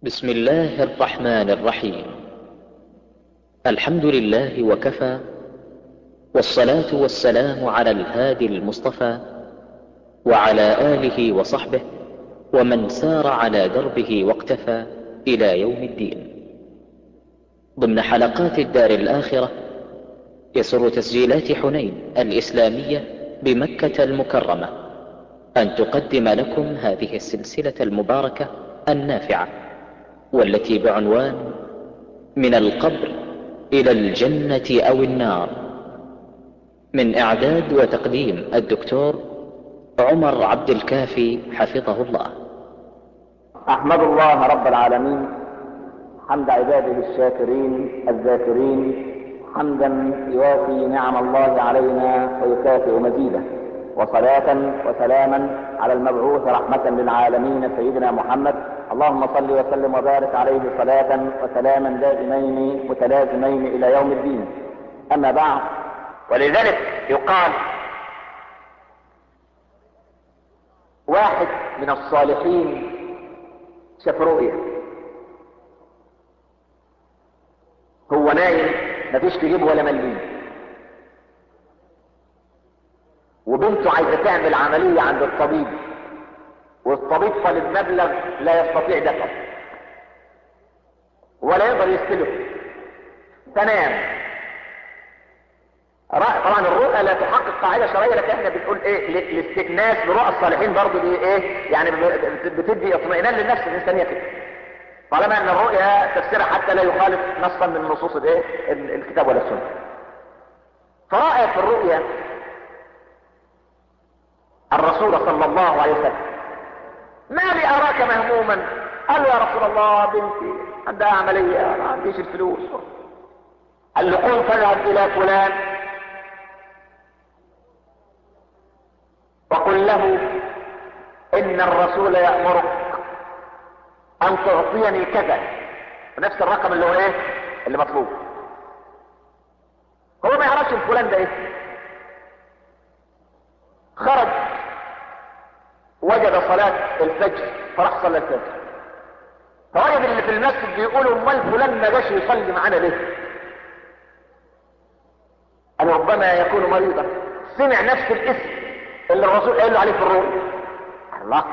بسم الله الرحمن الرحيم الحمد لله وكفى والصلاة والسلام على الهادي المصطفى وعلى آله وصحبه ومن سار على دربه واقتفى إلى يوم الدين ضمن حلقات الدار الآخرة يسر تسجيلات حنين الإسلامية بمكة المكرمة أن تقدم لكم هذه السلسلة المباركة النافعة والتي بعنوان من القبر إلى الجنة أو النار من إعداد وتقديم الدكتور عمر عبد الكافي حفظه الله أحمد الله رب العالمين حمد عباده الشاكرين الذاكرين حمدا يوافي نعم الله علينا ويكافئ مزيده وصلاة وسلاما على المبعوث رحمة للعالمين سيدنا محمد اللهم صل وسلم وبارك عليه صلاة وسلاما دائمين متلازمين إلى يوم الدين أما بعد ولذلك يقال واحد من الصالحين شاف رؤيا هو نايم مفيش في جيبه ولا مليم وبنته عايزه تعمل عمليه عند الطبيب والطبيب طالب مبلغ لا يستطيع دفعه ولا يقدر يستلفه تنام طبعا الرؤى لا تحقق قاعده شرعيه لكن احنا بنقول ايه الاستئناس برؤى الصالحين برضه دي ايه يعني بتدي اطمئنان للنفس الانسانيه كده طالما ان الرؤيا تفسيرها حتى لا يخالف نصا من نصوص الايه الكتاب ولا السنه فرأى في الرؤيا الرسول صلى الله عليه وسلم ما لي اراك مهموما قال له يا رسول الله بنتي عندها عمليه ما عنديش الفلوس قال له قم فاذهب الى فلان وقل له ان الرسول يأمرك ان تعطيني كذا نفس الرقم اللي هو ايه اللي مطلوب هو ما يعرفش الفلان ده ايه خرج وجد صلاة الفجر فراح صلى الفجر فوجد اللي في المسجد بيقولوا امال فلان ما جاش يصلي معانا ليه قال ربما يكون مريضا سمع نفس الاسم اللي الرسول قال له عليه في الروح الله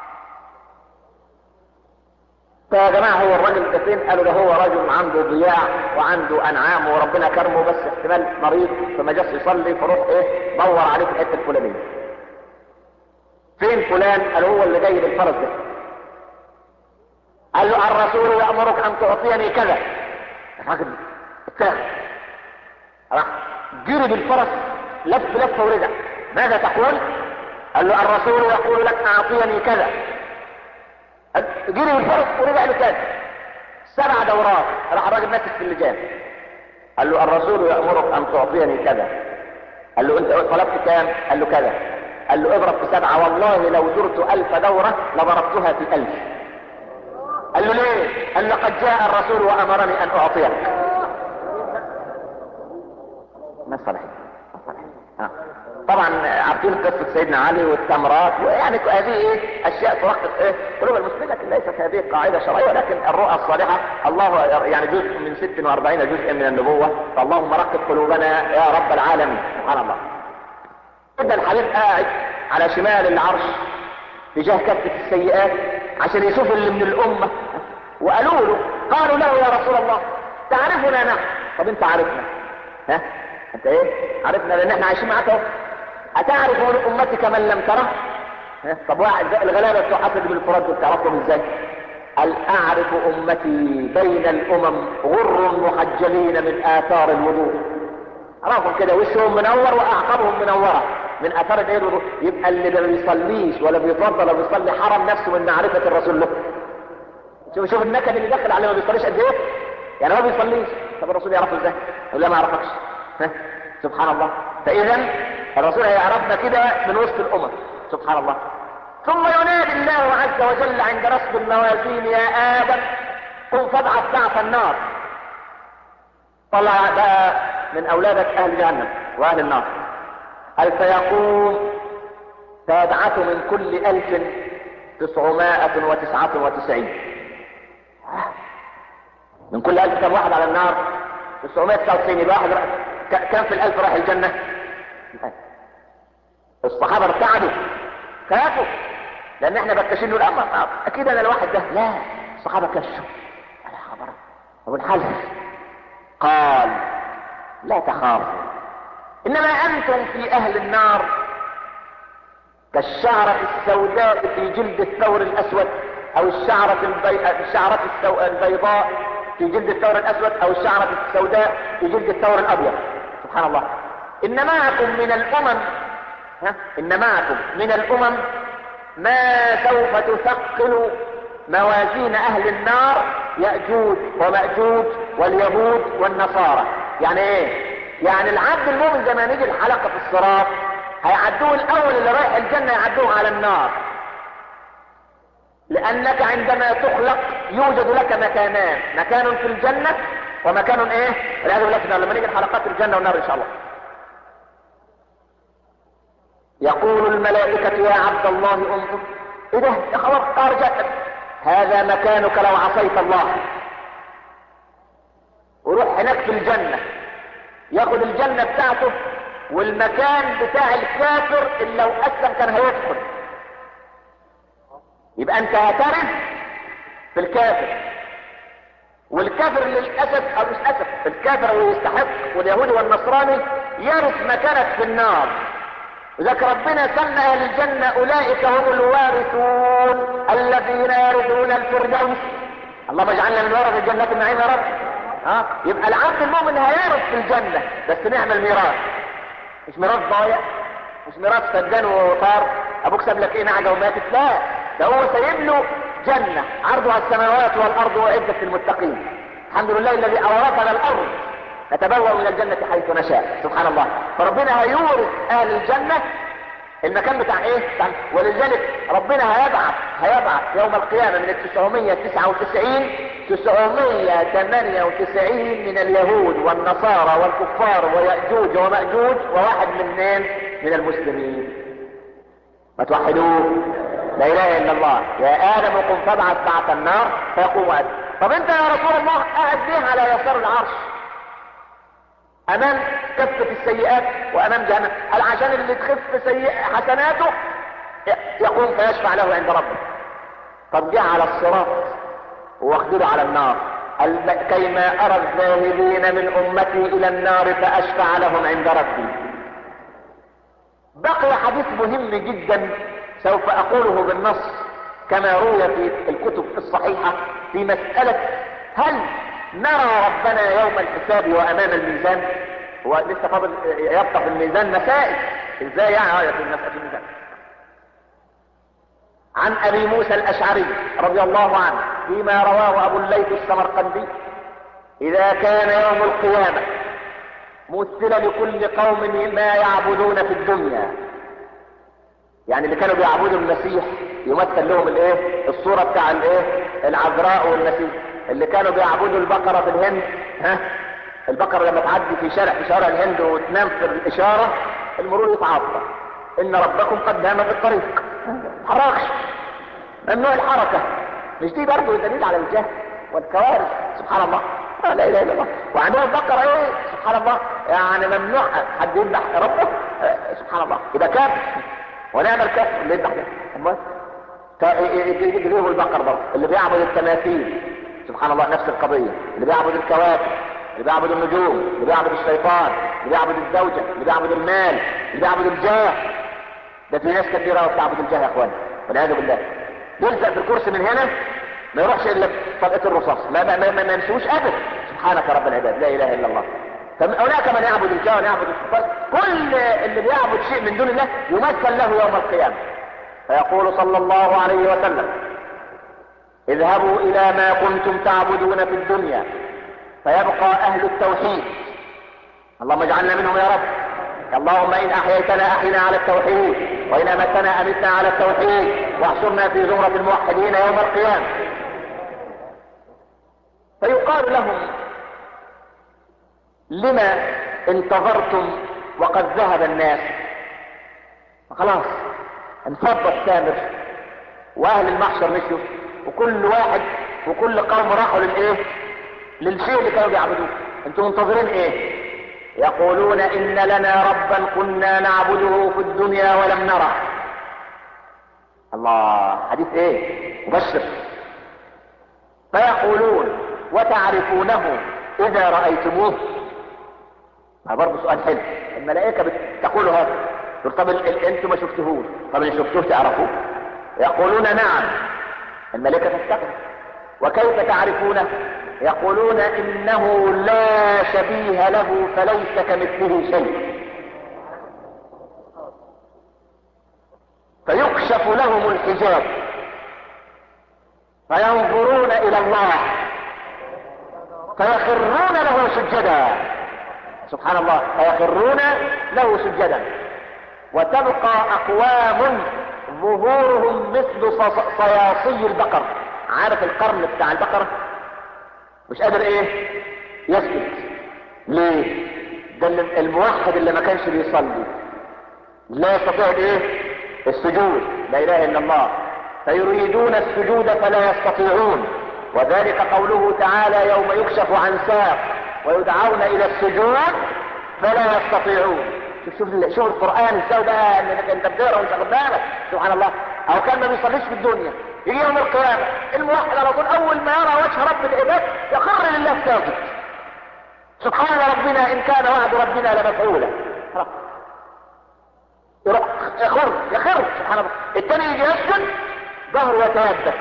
فيا جماعة هو الراجل ده فين قالوا ده هو رجل عنده ضياع وعنده انعام وربنا كرمه بس احتمال مريض فما جاش يصلي فروح ايه دور عليه في الحته الفلانيه فين فلان قال هو اللي جاي بالفرس ده قال له الرسول يأمرك ان تعطيني كذا الراجل اتاخد راح جري بالفرس لف لفه ورجع ماذا تقول قال له الرسول يقول لك اعطيني كذا جري بالفرس ورجع له تاني سبع دورات راح الراجل ماسك في اللجان قال له الرسول يأمرك ان تعطيني كذا قال له انت طلبت كام قال له كذا قال له اضرب في سبعة والله لو درت ألف دورة لضربتها في ألف قال له ليه قال لقد جاء الرسول وأمرني أن أعطيك ما صلحي طبعا عارفين قصة سيدنا علي والتمرات ويعني هذه ايه اشياء توقف ايه قلوب المسلمين لكن ليست هذه قاعدة شرعية ولكن الرؤى الصالحة الله يعني جزء من 46 جزء من النبوة فاللهم رقب قلوبنا يا رب العالمين سبحان الله ابن الحبيب قاعد على شمال العرش تجاه كفة السيئات عشان يشوف اللي من الأمة وقالوا له قالوا له يا رسول الله تعرفنا نحن طب انت عارفنا ها انت ايه عرفنا لان احنا عايشين معاك اهو اتعرف من امتك من لم تره ها طب واحد الغلابه بتوع حسد بن الفرات دول تعرفهم ازاي قال اعرف امتي بين الامم غر محجلين من اثار الوضوء عرفهم كده وشهم منور واعقابهم منوره من اثار الايه الوضوء يبقى اللي ما بيصليش ولا بيتوضا ولا بيصلي حرم نفسه من معرفه الرسول له شوف شوف النكد اللي دخل عليه ما بيصليش قد ايه يعني ما بيصليش طب الرسول يعرفه ازاي ولا ما يعرفكش ها سبحان الله فاذا الرسول هيعرفنا كده من وسط الامم سبحان الله ثم ينادي الله عز وجل عند نصب الموازين يا ادم قم فابعث بعث النار طلع بقى من اولادك اهل جهنم واهل النار قال فيقوم فيبعث من كل الف تسعمائة وتسعة وتسعين من كل ألف كم واحد على النار 999 يبقى واحد كم في الألف راح الجنة الصحابة ارتعدوا خافوا لأن احنا بكاشين له الأمر أكيد أنا الواحد ده لا الصحابة كشوا على خبر أبو الحل قال لا تخافوا إنما أنتم في أهل النار كالشعرة السوداء في جلد الثور الأسود أو الشعرة, البي... الشعرة السو... البيضاء في جلد الثور الأسود أو الشعرة السوداء في جلد الثور الأبيض سبحان الله إن معكم من الأمم ها؟ إن معكم من الأمم ما سوف تثقل موازين أهل النار يأجوج ومأجوج واليهود والنصارى يعني إيه؟ يعني العبد المؤمن زي ما نيجي الحلقة في الصراط هيعدوه الأول اللي رايح الجنة يعدوه على النار لأنك عندما تخلق يوجد لك مكانان مكان في الجنة ومكان ايه والعياذ بالله في لما نيجي الحلقات الجنة والنار ان شاء الله يقول الملائكة يا عبد الله انظر ايه ده يا خلاص قار جسد هذا مكانك لو عصيت الله وروح هناك في الجنة ياخد الجنة بتاعته والمكان بتاع الكافر اللي لو اسلم كان هيدخل يبقى انت هترث في الكافر والكافر للاسف او مش اسف الكافر اللي يستحق واليهودي والنصراني يرث مكانك في النار لذلك ربنا سمى اهل الجنة اولئك هم الوارثون الذين يرثون الفردوس اللهم اجعلنا من ورث الجنات النعيم يا رب ها يبقى العبد المؤمن هيرث في الجنة بس نعمل ميراث مش ميراث ضايع مش ميراث سجان وطار ابوك ساب لك ايه نعجه وماتت لا ده هو سايب له جنة عرضها السماوات والارض وعدة المتقين الحمد لله الذي اورثنا الارض نتبوأ من الجنة حيث نشاء سبحان الله فربنا هيورث اهل الجنة المكان بتاع ايه بتاع ولذلك ربنا هيبعث هيبعث يوم القيامة من ال 999 998 من اليهود والنصارى والكفار ويأجوج ومأجوج وواحد منين من المسلمين ما توحدوه لا اله الا الله يا ادم قم فابعث بعث النار فيقوم ادم طب انت يا رسول الله قاعد ليه على يسار العرش امام كفة السيئات وامام جهنم هل عشان اللي تخف سيئ حسناته يقوم فيشفع له عند ربه طب جه على الصراط واخدله على النار كيما ارى الذاهبين من امتي الى النار فاشفع لهم عند ربي بقي حديث مهم جدا سوف اقوله بالنص كما روي في الكتب الصحيحة في مسألة هل نرى ربنا يوم الحساب وامام الميزان هو لسه فاضل يبقى في الميزان مسائل ازاي يعني في الميزان عن ابي موسى الاشعري رضي الله عنه فيما رواه ابو الليث السمرقندي اذا كان يوم القيامة مثل لكل قوم ما يعبدون في الدنيا يعني اللي كانوا بيعبدوا المسيح يمثل لهم الايه الصورة بتاع الايه العذراء والمسيح اللي كانوا بيعبدوا البقرة في الهند ها البقرة لما تعدي في شارع في شوارع الهند وتنام في الاشارة المرور يتعطل ان ربكم قد نام في الطريق حركش ممنوع الحركة مش دي برضه دليل على الجهل والكوارث سبحان الله لا اله الا الله وعندهم البقرة ايه سبحان الله يعني ممنوع حد يذبح ربه سبحان الله يبقى كافر ونعمل كفر اللي يذبح ده امال يجيبوا البقر برضه اللي بيعبد التماثيل سبحان الله نفس القضية اللي بيعبد الكواكب اللي بيعبد النجوم اللي بيعبد الشيطان اللي بيعبد الزوجة اللي بيعبد المال اللي بيعبد الجاه ده في ناس كثيرة بتعبد الجاه يا اخوان والعياذ بالله يلزق في الكرسي من هنا ما يروحش الا بطلقة الرصاص ما ما ما, ما يمسوش ابدا سبحانك رب العباد لا اله الا الله هناك من يعبد الجاه ويعبد الشيطان كل اللي بيعبد شيء من دون الله يمثل له يوم القيامة فيقول صلى الله عليه وسلم اذهبوا الى ما كنتم تعبدون في الدنيا فيبقى اهل التوحيد اللهم اجعلنا منهم يا رب اللهم ان احييتنا احينا على التوحيد وان امتنا امتنا على التوحيد واحشرنا في زمرة الموحدين يوم القيامة فيقال لهم لما انتظرتم وقد ذهب الناس خلاص انفض السامر واهل المحشر مشوا وكل واحد وكل قوم راحوا للايه للشيء اللي كانوا بيعبدوه انتم منتظرين ايه يقولون ان لنا ربا كنا نعبده في الدنيا ولم نره الله حديث ايه مبشر فيقولون وتعرفونه اذا رأيتموه ما برضه سؤال حلو الملائكة بتقول هذا تقول طب ال- ال- انتوا ما شفتوهوش طب اللي شفتوه تعرفوه يقولون نعم الملائكة تستقبل وكيف تعرفونه يقولون انه لا شبيه له فليس كمثله شيء فيكشف لهم الحجاب فينظرون الى الله فيخرون له سجدا سبحان الله فيخرون له سجدا وتبقى اقوام ظهورهم مثل ص- صياصي البقر عارف القرن بتاع البقرة مش قادر ايه يسجد ليه ده اللي- الموحد اللي ما كانش بيصلي لا يستطيع الايه السجود لا اله الا الله فيريدون السجود فلا يستطيعون وذلك قوله تعالى يوم يكشف عن ساق ويدعون الى السجود فلا يستطيعون شوف شوف ال- شوف القران ازاي بقى انك انت بتقرا وانت واخد بالك سبحان الله او كان ما بيصليش في الدنيا يجي يوم القيامه الموحد على طول اول ما يرى وجه رب العباد يخر لله ساجد سبحان ربنا ان كان وعد ربنا لمفعولا يروح يخر يخر سبحان الله التاني يجي يسجد ظهره يتيبس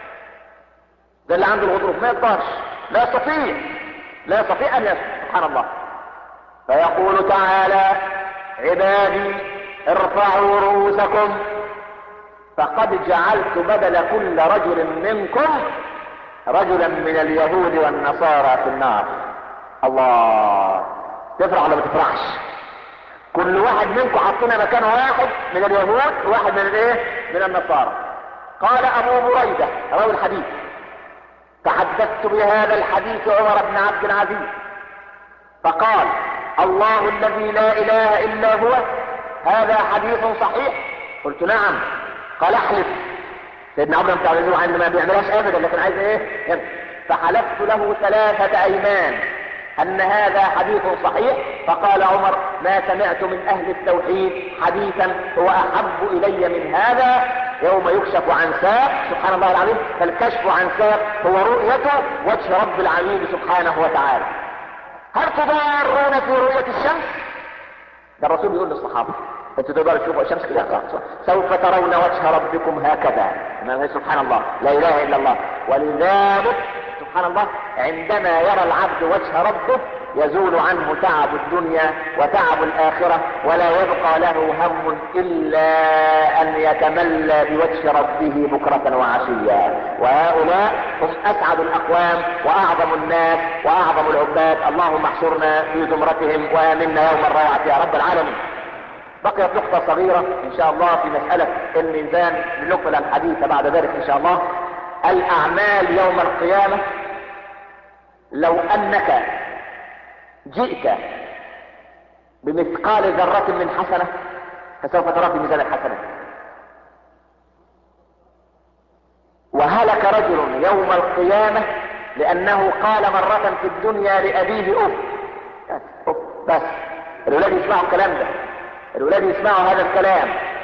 ده اللي عنده الغضروف ما يقدرش لا يستطيع لا يستطيع ان يسجد سبحان الله فيقول تعالى عبادي ارفعوا رؤوسكم فقد جعلت بدل كل رجل منكم رجلا من اليهود والنصارى في النار الله تفرح ولا ما تفرحش كل واحد منكم حطينا مكان واحد من اليهود وواحد من الايه من النصارى قال ابو بريدة راوي الحديث تحدثت بهذا الحديث عمر بن عبد العزيز فقال الله الذي لا اله الا هو هذا حديث صحيح قلت نعم قال احلف سيدنا عمر بن عبد العزيز عندما ما بيعملهاش ابدا لكن عايز ايه يعني فحلفت له ثلاثة ايمان ان هذا حديث صحيح فقال عمر ما سمعت من اهل التوحيد حديثا هو احب الي من هذا يوم يكشف عن ساق سبحان الله العظيم فالكشف عن ساق هو رؤية وجه رب العالمين سبحانه وتعالى هل تضارون في رؤية الشمس ده الرسول بيقول للصحابة انتوا تقدروا تشوفوا الشمس كده سوف ترون وجه ربكم هكذا ما هي سبحان الله لا اله الا الله ولذلك سبحان الله عندما يرى العبد وجه ربه يزول عنه تعب الدنيا وتعب الآخرة ولا يبقى له هم إلا أن يتملى بوجه ربه بكرة وعشيا وهؤلاء هم أسعد الأقوام وأعظم الناس وأعظم العباد اللهم احشرنا في زمرتهم وآمنا يوم الروعة يا رب العالمين بقيت نقطة صغيرة إن شاء الله في مسألة الميزان لنكمل الحديث بعد ذلك إن شاء الله الأعمال يوم القيامة لو أنك جئت بمثقال ذرة من حسنة فسوف ترى في ميزان الحسنة وهلك رجل يوم القيامة لأنه قال مرة في الدنيا لأبيه أف أف بس الولاد يسمعوا الكلام ده الولاد يسمعوا هذا الكلام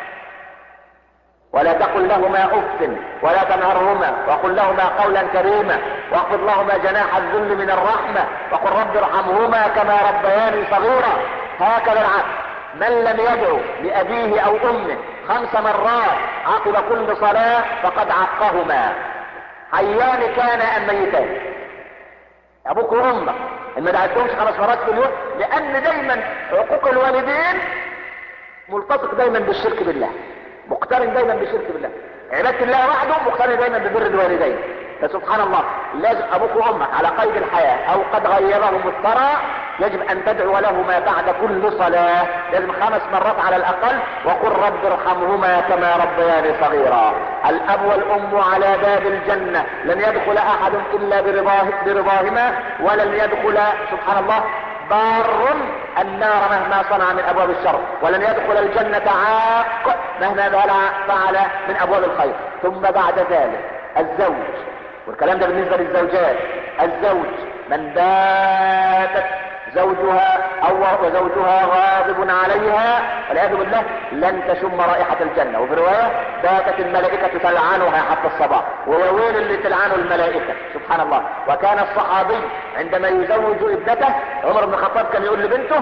ولا تقل لهما اف ولا تنهرهما وقل لهما قولا كريما واخفض لهما جناح الذل من الرحمه وقل رب ارحمهما كما ربياني صغيرا هكذا العبد من لم يدعو لابيه او امه خمس مرات عقب كل صلاه فقد عقهما حيان كان ام ميتان ابوك وامك ان ما دعيتهمش خمس مرات في اليوم لان دايما عقوق الوالدين ملتصق دايما بالشرك بالله مقترن دايما بالشرك بالله عبادة الله وحده مقترن دايما ببر الوالدين فسبحان الله لازم ابوك وامك على قيد الحياة او قد غيرهم الثرى يجب ان تدعو لهما بعد كل صلاة لازم خمس مرات على الاقل وقل رب ارحمهما كما ربياني صغيرا الاب والام على باب الجنة لن يدخل احد الا برضاه برضاهما ولن يدخل سبحان الله بار النار مهما صنع من ابواب الشر ولن يدخل الجنة عاق مهما فعل من ابواب الخير ثم بعد ذلك الزوج والكلام ده بالنسبة للزوجات الزوج من باتت زوجها او وزوجها غاضب عليها والعياذ بالله لن تشم رائحة الجنة وفي رواية باتت الملائكة تلعنها حتى الصباح ويا ويل اللي تلعنه الملائكة سبحان الله وكان الصحابي عندما يزوج ابنته عمر بن الخطاب كان يقول لبنته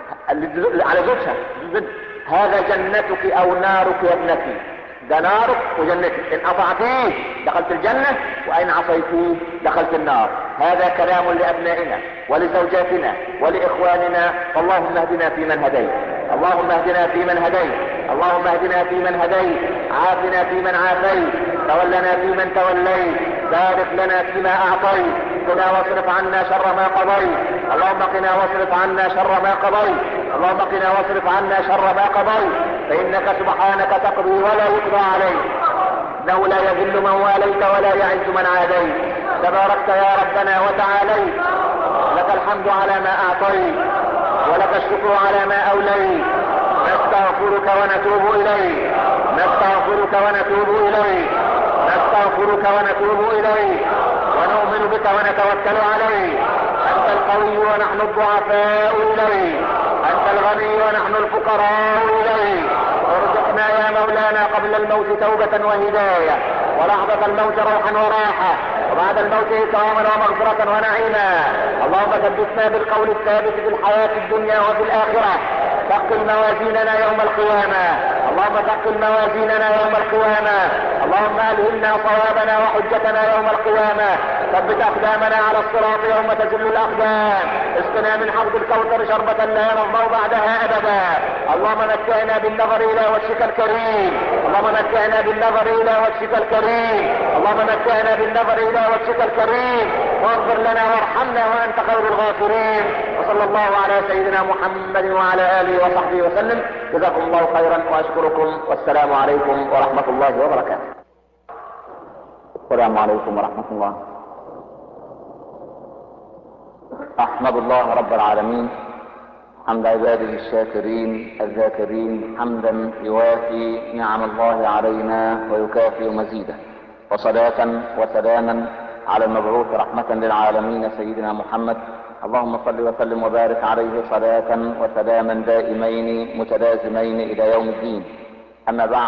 على زوجها هذا جنتك او نارك يا ابنتي ده نارك وجنتك ان اطعتيه دخلت الجنة وان عصيتيه دخلت النار هذا كلام لابنائنا ولزوجاتنا ولاخواننا اللهم اهدنا فيمن هديت اللهم اهدنا فيمن هديت اللهم اهدنا فيمن هديت عافنا فيمن عافيت تولنا فيمن توليت بارك لنا فيما اعطيت قنا واصرف عنا شر ما قضيت اللهم قنا واصرف عنا شر ما قضيت اللهم قنا واصرف عنا شر ما قضيت فانك سبحانك تقضي ولا يقضى عليك انه لا يذل من واليت ولا يعز من عاديت تباركت يا ربنا وتعاليت لك الحمد على ما اعطيت ولك الشكر على ما اوليت نستغفرك ونتوب اليك نستغفرك ونتوب اليك نستغفرك ونتوب اليك ونؤمن بك ونتوكل عليك انت القوي ونحن الضعفاء اليك انت الغني ونحن الفقراء اليك ارزقنا يا مولانا قبل الموت توبة وهداية ولحظة الموت روحا وراحة وبعد الموت إكراما ومغفرة ونعيما اللهم ثبتنا بالقول الثابت في الحياة الدنيا وفي الآخرة ثقل موازيننا يوم القيامة اللهم ثقل موازيننا يوم القيامة اللهم ألهمنا صوابنا وحجتنا يوم القيامة ثبت أقدامنا على الصراط يوم تزل الأقدام اسقنا من حوض الكوثر شربة لا نظمأ بعدها أبدا اللهم متعنا بالنظر إلى وجهك الكريم اللهم متعنا بالنظر إلى وجهك الكريم اللهم متعنا بالنظر إلى وجهك الكريم واغفر لنا وارحمنا وأنت خير الغافرين وصلى الله على سيدنا محمد وعلى آله وصحبه وسلم جزاكم الله خيرا وأشكركم والسلام عليكم ورحمة الله وبركاته السلام عليكم ورحمة الله احمد الله رب العالمين حمد عباده الشاكرين الذاكرين حمدا يوافي نعم الله علينا ويكافئ مزيده وصلاة وسلاما على المبعوث رحمة للعالمين سيدنا محمد اللهم صل وسلم وبارك عليه صلاة وسلاما دائمين متلازمين الى يوم الدين اما بعد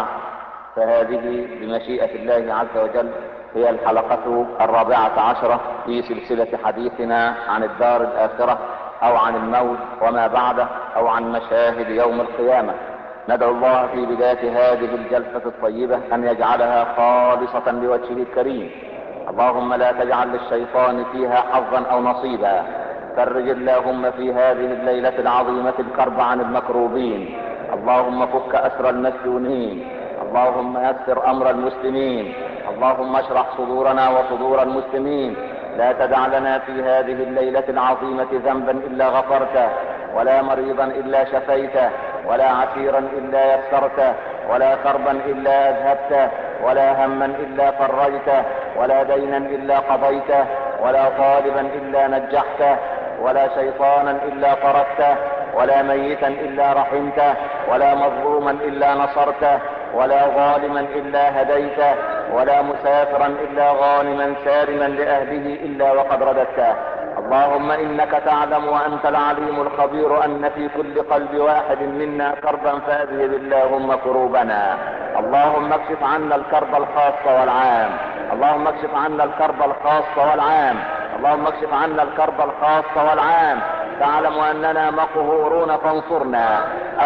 فهذه بمشيئة الله عز وجل هي الحلقة الرابعة عشرة في سلسلة حديثنا عن الدار الآخرة أو عن الموت وما بعده أو عن مشاهد يوم القيامة ندعو الله في بداية هذه الجلسة الطيبة أن يجعلها خالصة لوجهه الكريم اللهم لا تجعل للشيطان فيها حظا أو نصيبا فرج اللهم في هذه الليلة العظيمة الكرب عن المكروبين اللهم فك أسر المسجونين اللهم يسر أمر المسلمين اللهم اشرح صدورنا وصدور المسلمين لا تدع لنا في هذه الليلة العظيمة ذنبا الا غفرته ولا مريضا الا شفيته ولا عسيرا الا يسرته ولا كربا الا اذهبته ولا هما الا فرجته ولا دينا الا قضيته ولا طالبا الا نجحته ولا شيطانا الا طردته ولا ميتا الا رحمته ولا مظلوما الا نصرته ولا ظالما الا هديته ولا مسافرا الا غانما سالما لاهله الا وقد رددته اللهم انك تعلم وانت العليم الخبير ان في كل قلب واحد منا كربا فاذهب اللهم كروبنا اللهم اكشف عنا الكرب الخاص والعام اللهم اكشف عنا الكرب الخاص والعام اللهم اكشف عنا الكرب الخاص والعام تعلم اننا مقهورون فانصرنا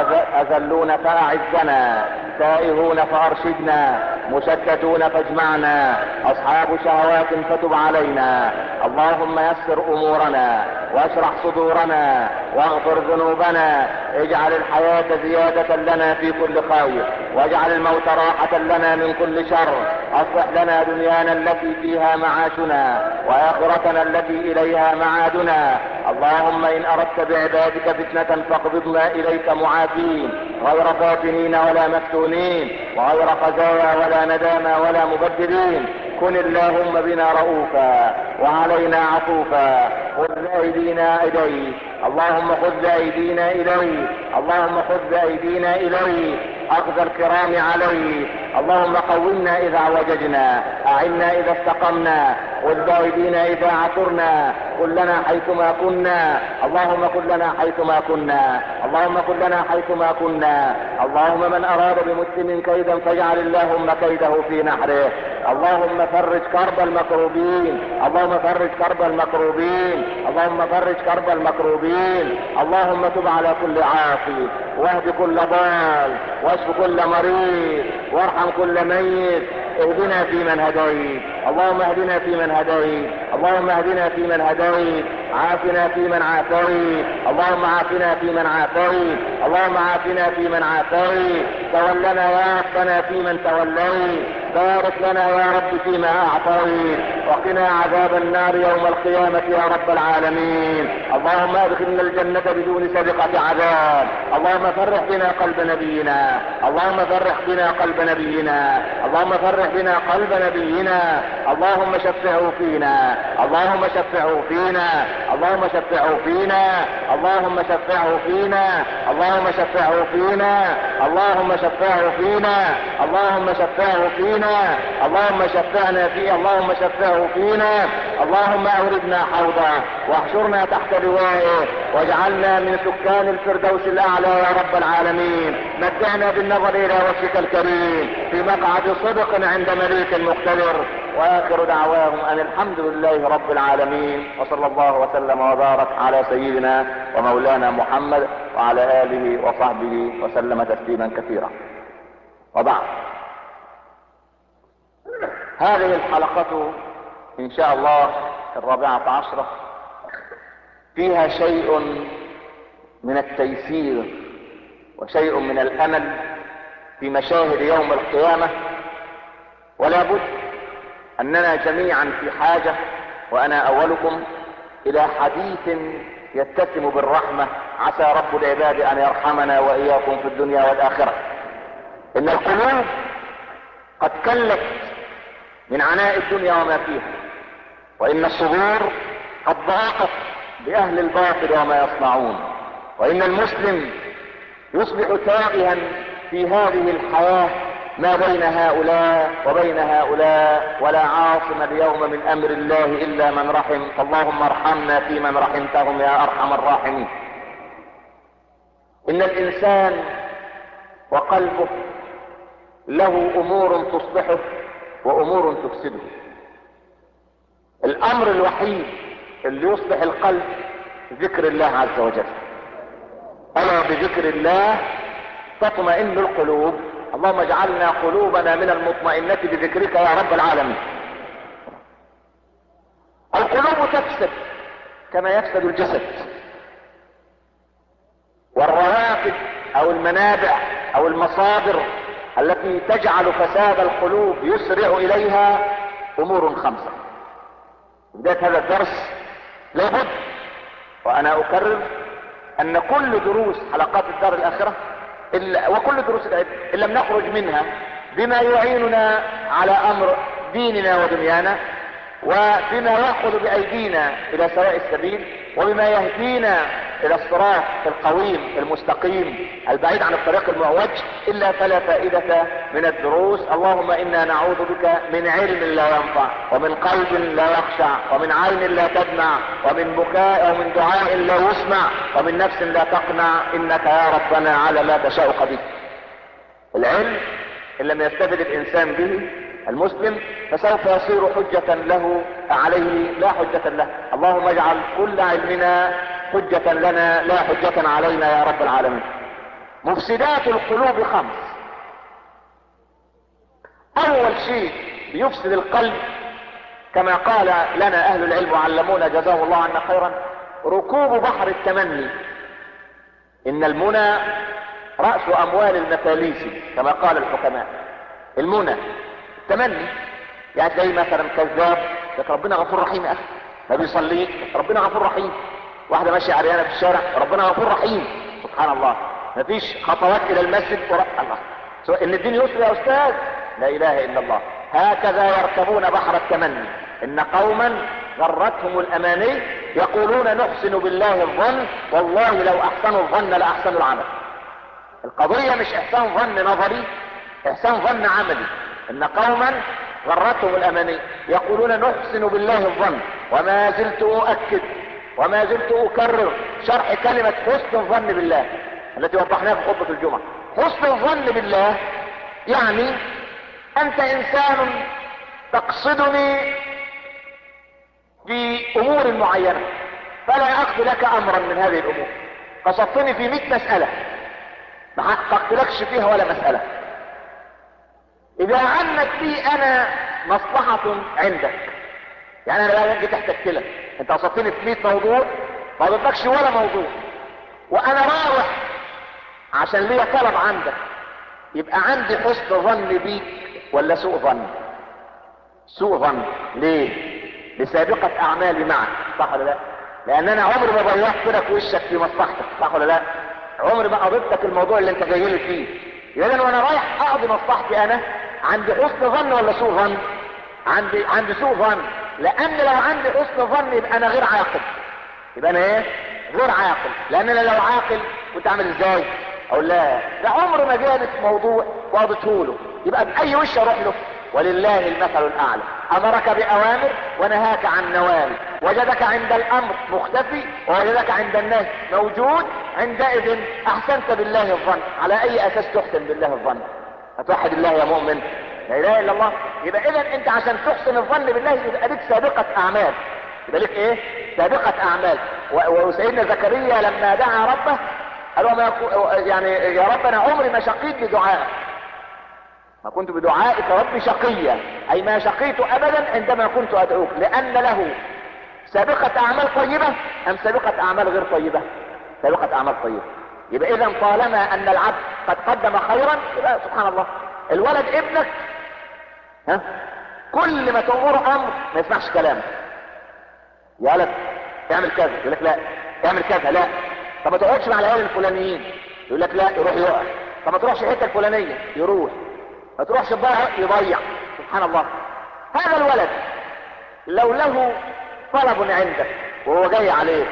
اذلون فاعزنا تائهون فارشدنا مشتتون فاجمعنا اصحاب شهوات فتب علينا اللهم يسر امورنا واشرح صدورنا واغفر ذنوبنا اجعل الحياة زيادة لنا في كل خير واجعل الموت راحة لنا من كل شر اصلح لنا دنيانا التي فيها معاشنا واخرتنا التي اليها معادنا اللهم ان اردت بعبادك فتنة فاقبضنا اليك معافين غير فاتنين ولا مفتونين وغير خزايا ولا ندامى ولا مبدلين كن اللهم بنا رؤوفا وعلينا عطوفا خذ بايدينا اليك اللهم خذ بايدينا اليك اللهم خذ بايدينا اليك اخذ الكرام عليك اللهم قومنا اذا وجدنا اعنا اذا استقمنا والذاهبين اذا عثرنا كلنا حيثما كنا اللهم كن لنا حيثما كنا اللهم كن لنا حيثما كنا اللهم من اراد بمسلم كيدا فاجعل اللهم كيده في نحره اللهم فرج كرب المكروبين اللهم فرج كرب المكروبين اللهم فرج كرب المكروبين اللهم تب على كل عاصي واهد كل ضال واشف كل مريض وارحم كل ميت اهدنا في من هديت اللهم اهدنا في من هديت اللهم اهدنا في من هديت عافنا في من عافيت اللهم عافنا في من عافيت اللهم عافنا في من عافيت تولنا يا ربنا في من توليت بارك لنا يا رب فيما اعطيت وقنا عذاب النار يوم القيامة يا رب العالمين اللهم ادخلنا الجنة بدون سابقة عذاب اللهم فرح بنا قلب نبينا اللهم فرح بنا قلب نبينا اللهم فرح بنا قلب نبينا اللهم شفعه فينا اللهم شفعه فينا اللهم شفعه فينا اللهم شفعه فينا اللهم شفعه فينا اللهم شفعه فينا اللهم شفعه فينا اللهم شفعنا فيه اللهم شفعه فينا اللهم اوردنا حوضه واحشرنا تحت لوائه واجعلنا من سكان الفردوس الاعلى يا رب العالمين متعنا بالنظر الى وجهك الكريم في مقعد صدق عند مليك مقتدر واخر دعواهم ان الحمد لله رب العالمين وصلى الله وسلم وبارك على سيدنا ومولانا محمد وعلى اله وصحبه وسلم تسليما كثيرا وبعد هذه الحلقة ان شاء الله الرابعة عشرة فيها شيء من التيسير وشيء من الامل في مشاهد يوم القيامة ولا بد اننا جميعا في حاجة وانا اولكم الى حديث يتسم بالرحمة عسى رب العباد ان يرحمنا واياكم في الدنيا والاخرة ان القلوب قد كلت من عناء الدنيا وما فيها وان الصدور قد ضاقت باهل الباطل وما يصنعون وان المسلم يصبح تائها في هذه الحياة ما بين هؤلاء وبين هؤلاء ولا عاصم اليوم من امر الله الا من رحم اللهم ارحمنا في من رحمتهم يا ارحم الراحمين ان الانسان وقلبه له امور تصلحه وامور تفسده الامر الوحيد اللي يصلح القلب ذكر الله عز وجل الا بذكر الله تطمئن القلوب اللهم اجعلنا قلوبنا من المطمئنة بذكرك يا رب العالمين القلوب تفسد كما يفسد الجسد والروافد او المنابع او المصادر التي تجعل فساد القلوب يسرع اليها امور خمسة بداية هذا الدرس لابد وانا اكرر ان كل دروس حلقات الدار الاخرة إلا وكل دروس العلم ان لم نخرج منها بما يعيننا على امر ديننا ودنيانا وبما يأخذ بأيدينا إلى سواء السبيل وبما يهدينا إلى الصراط القويم المستقيم البعيد عن الطريق المعوج إلا فلا فائدة من الدروس اللهم إنا نعوذ بك من علم لا ينفع ومن قلب لا يخشع ومن عين لا تدمع ومن بكاء ومن دعاء لا يسمع ومن نفس لا تقنع إنك يا ربنا على ما تشاء قدير العلم إن لم يستفد الإنسان به المسلم فسوف يصير حجة له عليه لا حجة له اللهم اجعل كل علمنا حجة لنا لا حجة علينا يا رب العالمين مفسدات القلوب خمس اول شيء يفسد القلب كما قال لنا اهل العلم وعلمونا جزاه الله عنا خيرا ركوب بحر التمني ان المنى رأس اموال المفاليس كما قال الحكماء المنى تمني يعني زي مثلا كذاب لك ربنا غفور رحيم يا اخي ما بيصليش ربنا غفور رحيم واحدة ماشية عريانة في الشارع ربنا غفور رحيم سبحان الله ما فيش خطوات الى المسجد ورب الله سواء ان الدين يسر يا استاذ لا اله الا الله هكذا يركبون بحر التمني ان قوما غرتهم الاماني يقولون نحسن بالله الظن والله لو احسنوا الظن لاحسنوا العمل القضية مش احسان ظن نظري احسان ظن عملي ان قوما غرتهم الاماني يقولون نحسن بالله الظن وما زلت اؤكد وما زلت اكرر شرح كلمة حسن الظن بالله التي وضحناها في خطبة الجمعة حسن الظن بالله يعني انت انسان تقصدني في امور معينة فلا اخذ لك امرا من هذه الامور قصدتني في مئة مسألة ما حققتلكش فيها ولا مسألة اذا عنت لي انا مصلحة عندك يعني انا بقى جيت احتجت لك انت قصدتني في 100 موضوع ما قلتلكش ولا موضوع وانا رايح عشان ليا طلب عندك يبقى عندي حسن ظن بيك ولا سوء ظن سوء ظن ليه لسابقة اعمالي معك صح ولا لا لان انا عمري ما ضيعت لك وشك في مصلحتك صح ولا لا عمري ما قضيت لك الموضوع اللي انت جاي لي فيه اذا وانا رايح اقضي مصلحتي انا عندي حسن ظن ولا سوء ظن عندي عندي سوء ظن لان لو عندي حسن ظن يبقى انا غير عاقل يبقى انا ايه غير عاقل لان انا لو عاقل كنت اعمل ازاي اقول لا ده عمر ما جانت موضوع وقضيته له يبقى باي وش اروح له ولله المثل الاعلى امرك باوامر ونهاك عن نواهي وجدك عند الامر مختفي ووجدك عند النهي موجود عندئذ احسنت بالله الظن على اي اساس تحسن بالله الظن هتوحد الله يا مؤمن لا اله الا الله يبقى اذا انت عشان تحسن الظن بالله يبقى لك سابقة اعمال يبقى لك ايه سابقة اعمال وسيدنا زكريا لما دعا ربه قال له ما يكو... يعني يا رب انا عمري ما شقيت بدعائك ما كنت بدعائك ربي شقيا اي ما شقيت ابدا عندما كنت ادعوك لان له سابقة اعمال طيبة ام سابقة اعمال غير طيبة سابقة اعمال طيبة يبقى اذا طالما ان العبد قد قدم خيرا يبقى سبحان الله الولد ابنك ها كل ما تأمره امر ما يسمعش كلامك يا ولد اعمل كذا يقول لك لا اعمل كذا لا طب ما تقعدش مع العيال الفلانيين يقول لك لا يروح يقع طب ما تروحش الحته الفلانيه يروح ما تروحش تضيع يضيع سبحان الله هذا الولد لو له طلب عندك وهو جاي عليه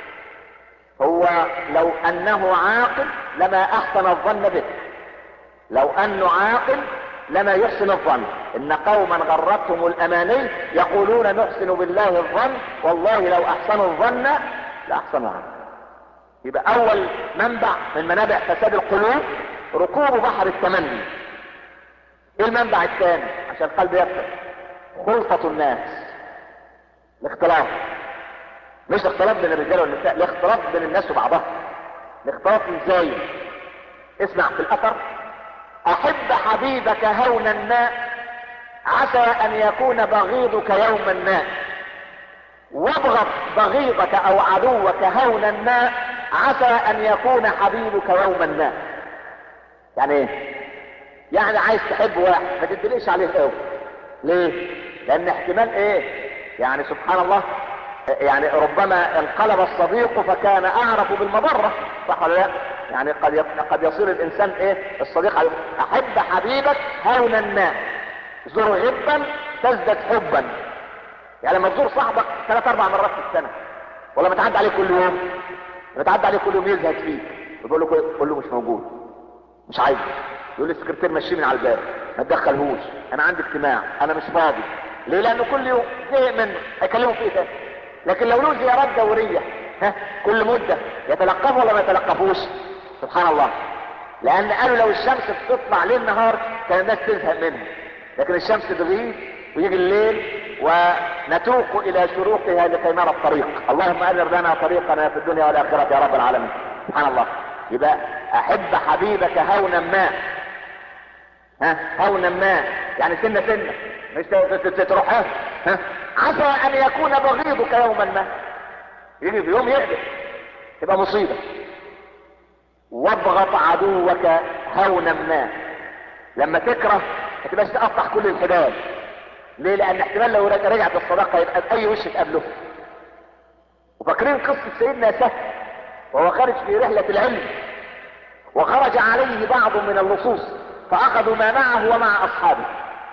هو لو انه عاقل لما احسن الظن بك لو انه عاقل لما يحسن الظن ان قوما غرتهم الاماني يقولون نحسن بالله الظن والله لو احسنوا الظن لاحسنوا عنه يبقى اول منبع من منابع فساد القلوب ركوب بحر التمني ايه المنبع الثاني عشان القلب يفتح خلطة الناس الاختلاط مش اختلاط بين الرجال والنساء الاختلاط بين الناس وبعضها الاختلاط ازاي اسمع في الاثر احب حبيبك هونا ما عسى ان يكون بغيضك يوما ما وابغض بغيضك او عدوك هونا ما عسى ان يكون حبيبك يوما ما يعني ايه يعني عايز تحب واحد ما تدلقش عليه قوي ليه لان احتمال ايه يعني سبحان الله يعني ربما انقلب الصديق فكان اعرف بالمضرة صح ولا لا يعني قد قد يصير الانسان ايه الصديق عليه احب حبيبك هونا ما زر غبا تزدد حبا يعني لما تزور صاحبك ثلاث اربع مرات في السنه ولا ما تعدي عليه كل يوم لما تعدي عليه كل يوم يزهد فيك يقول له قول له مش موجود مش عايز يقول لي السكرتير مشيه من على الباب ما تدخلهوش انا عندي اجتماع انا مش فاضي ليه لانه كل يوم زهق منه هيكلمه في ايه تاني لكن لو له زيارات دوريه ها كل مده يتلقفوا ولا ما يتلقفوش سبحان الله لان قالوا لو الشمس بتطلع ليل نهار كان الناس تزهق منها لكن الشمس تغيب ويجي الليل ونتوق الى شروقها لكي نرى الطريق اللهم انر لنا طريقنا في الدنيا والاخره يا رب العالمين سبحان الله يبقى احب حبيبك هونا ما ها هونا ما يعني سنه سنه مش تروح ها عسى ان يكون بغيضك يوما ما يجي في يوم يقلب تبقى مصيبه واضغط عدوك هونا ما لما تكره ما تبقاش تقطع كل الحبال ليه لان احتمال لو رجعت الصداقه يبقى باي وش تقابله وفاكرين قصه سيدنا سهل وهو خارج في رحله العلم وخرج عليه بعض من اللصوص فاخذوا ما معه ومع اصحابه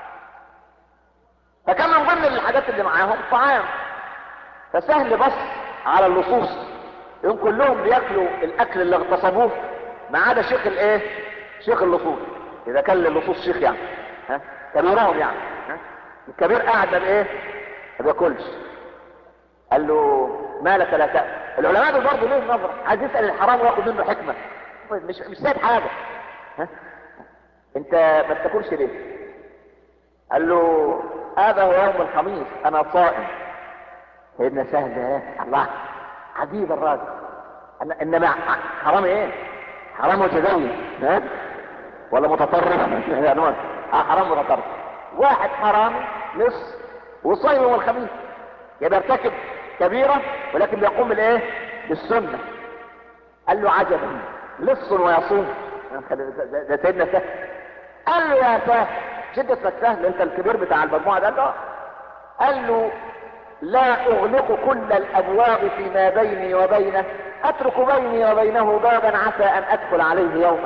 فكان من ضمن الحاجات اللي معاهم طعام فسهل بص على اللصوص يوم كلهم بياكلوا الاكل اللي اغتصبوه ما عدا شيخ الايه شيخ اللصوص اذا كان للصوص شيخ يعني ها كبيرهم يعني ها الكبير قاعد ما بايه ما بياكلش قال له مالك لا تأكل العلماء دول برضه ليه نظرة عايز يسأل الحرام وياخد منه حكمة مش مش سايب حاجة ها انت ما بتاكلش ليه قال له هذا هو يوم الخميس انا صائم سيدنا سهل ايه الله عجيب الراجل أن- انما ع- حرام ايه حرام وتزوج ها ولا متطرف يعني هو- اه حرام متطرف واحد حرام نص وصايم يوم الخميس يبقى ارتكب كبيرة ولكن بيقوم بالايه بالسنة قال له عجبا لص ويصوم ده- ده ده سيدنا سهل قال له يا سهل جد اسمك سهل انت الكبير بتاع المجموعة ده قال له آه. قال له لا اغلق كل الابواب فيما بيني وبينه اترك بيني وبينه بابا عسى ان ادخل عليه يوما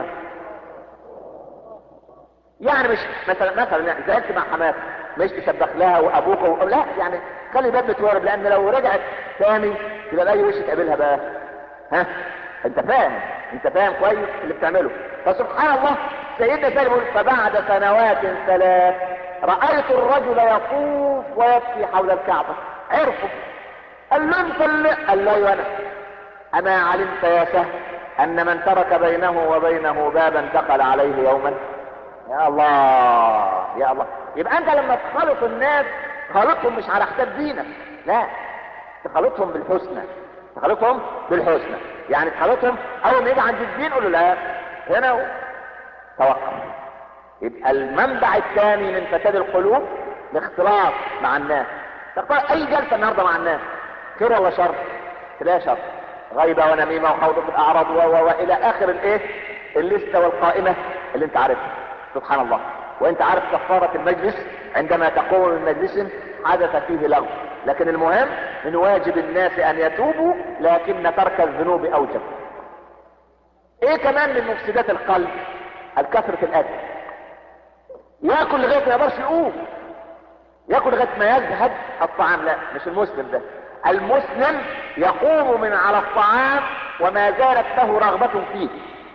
يعني مش مثلا مثلا يعني زعلت مع حماتك مش تسبخ لها وابوك و... لا يعني خلي باب متوارب لان لو رجعت تاني يبقى باي وش تقابلها بقى ها انت فاهم انت فاهم كويس اللي بتعمله فسبحان الله سيدنا سالم يقول فبعد سنوات ثلاث رايت الرجل يطوف ويبكي حول الكعبه عرفه قال له انت اللي قال له ايوه انا اما علمت يا سهل ان من ترك بينه وبينه بابا دخل عليه يوما يا الله يا الله يبقى انت لما تخالط الناس خالطهم مش على حساب دينك لا تخالطهم بالحسنى تخالطهم بالحسنى يعني تخالطهم اول ما يجي عند الدين قول له لا هنا هو. توقف يبقى المنبع الثاني من فساد القلوب الاختلاط مع الناس تختار اي جلسه النهارده مع الناس خير ولا شر تلاقيها شر غيبه ونميمه وخوض في الاعراض و و والى اخر الايه الليسته والقائمه اللي انت عارفها سبحان الله وانت عارف كفاره المجلس عندما تقوم من مجلس حدث فيه لغو لكن المهم من واجب الناس ان يتوبوا لكن ترك الذنوب اوجب ايه كمان من مفسدات القلب الكثرة الاكل ياكل لغايه ما يقدرش يقوم ياكل لغايه ما يزهد الطعام لا مش المسلم ده المسلم يقوم من على الطعام وما زالت له رغبة فيه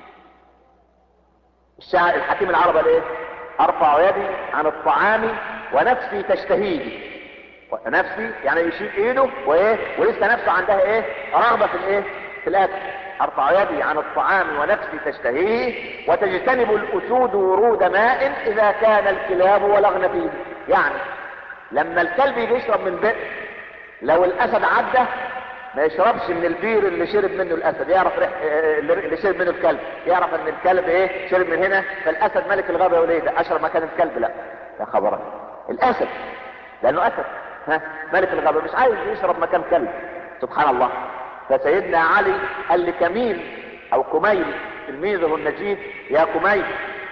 الشاعر الحكيم العربي قال ايه ارفع يدي عن الطعام ونفسي تشتهيه نفسي يعني يشيل ايده وايه ولسه نفسه عندها ايه رغبة في الايه في الاكل ارفع يدي عن الطعام ونفسي تشتهيه وتجتنب الاسود ورود ماء اذا كان الكلاب ولغن فيه يعني لما الكلب يجي يشرب من بئر لو الاسد عدى ما يشربش من البير اللي شرب منه الاسد يعرف ريح اه، اللي شرب منه الكلب يعرف ان الكلب ايه شرب من هنا فالاسد ملك الغابه يقول ايه ده اشرب مكان الكلب لا يا خبر الاسد لانه اسد ها ملك الغابه مش عايز يشرب مكان كلب سبحان الله فسيدنا علي قال لكميل او كميل تلميذه النجيب يا كميل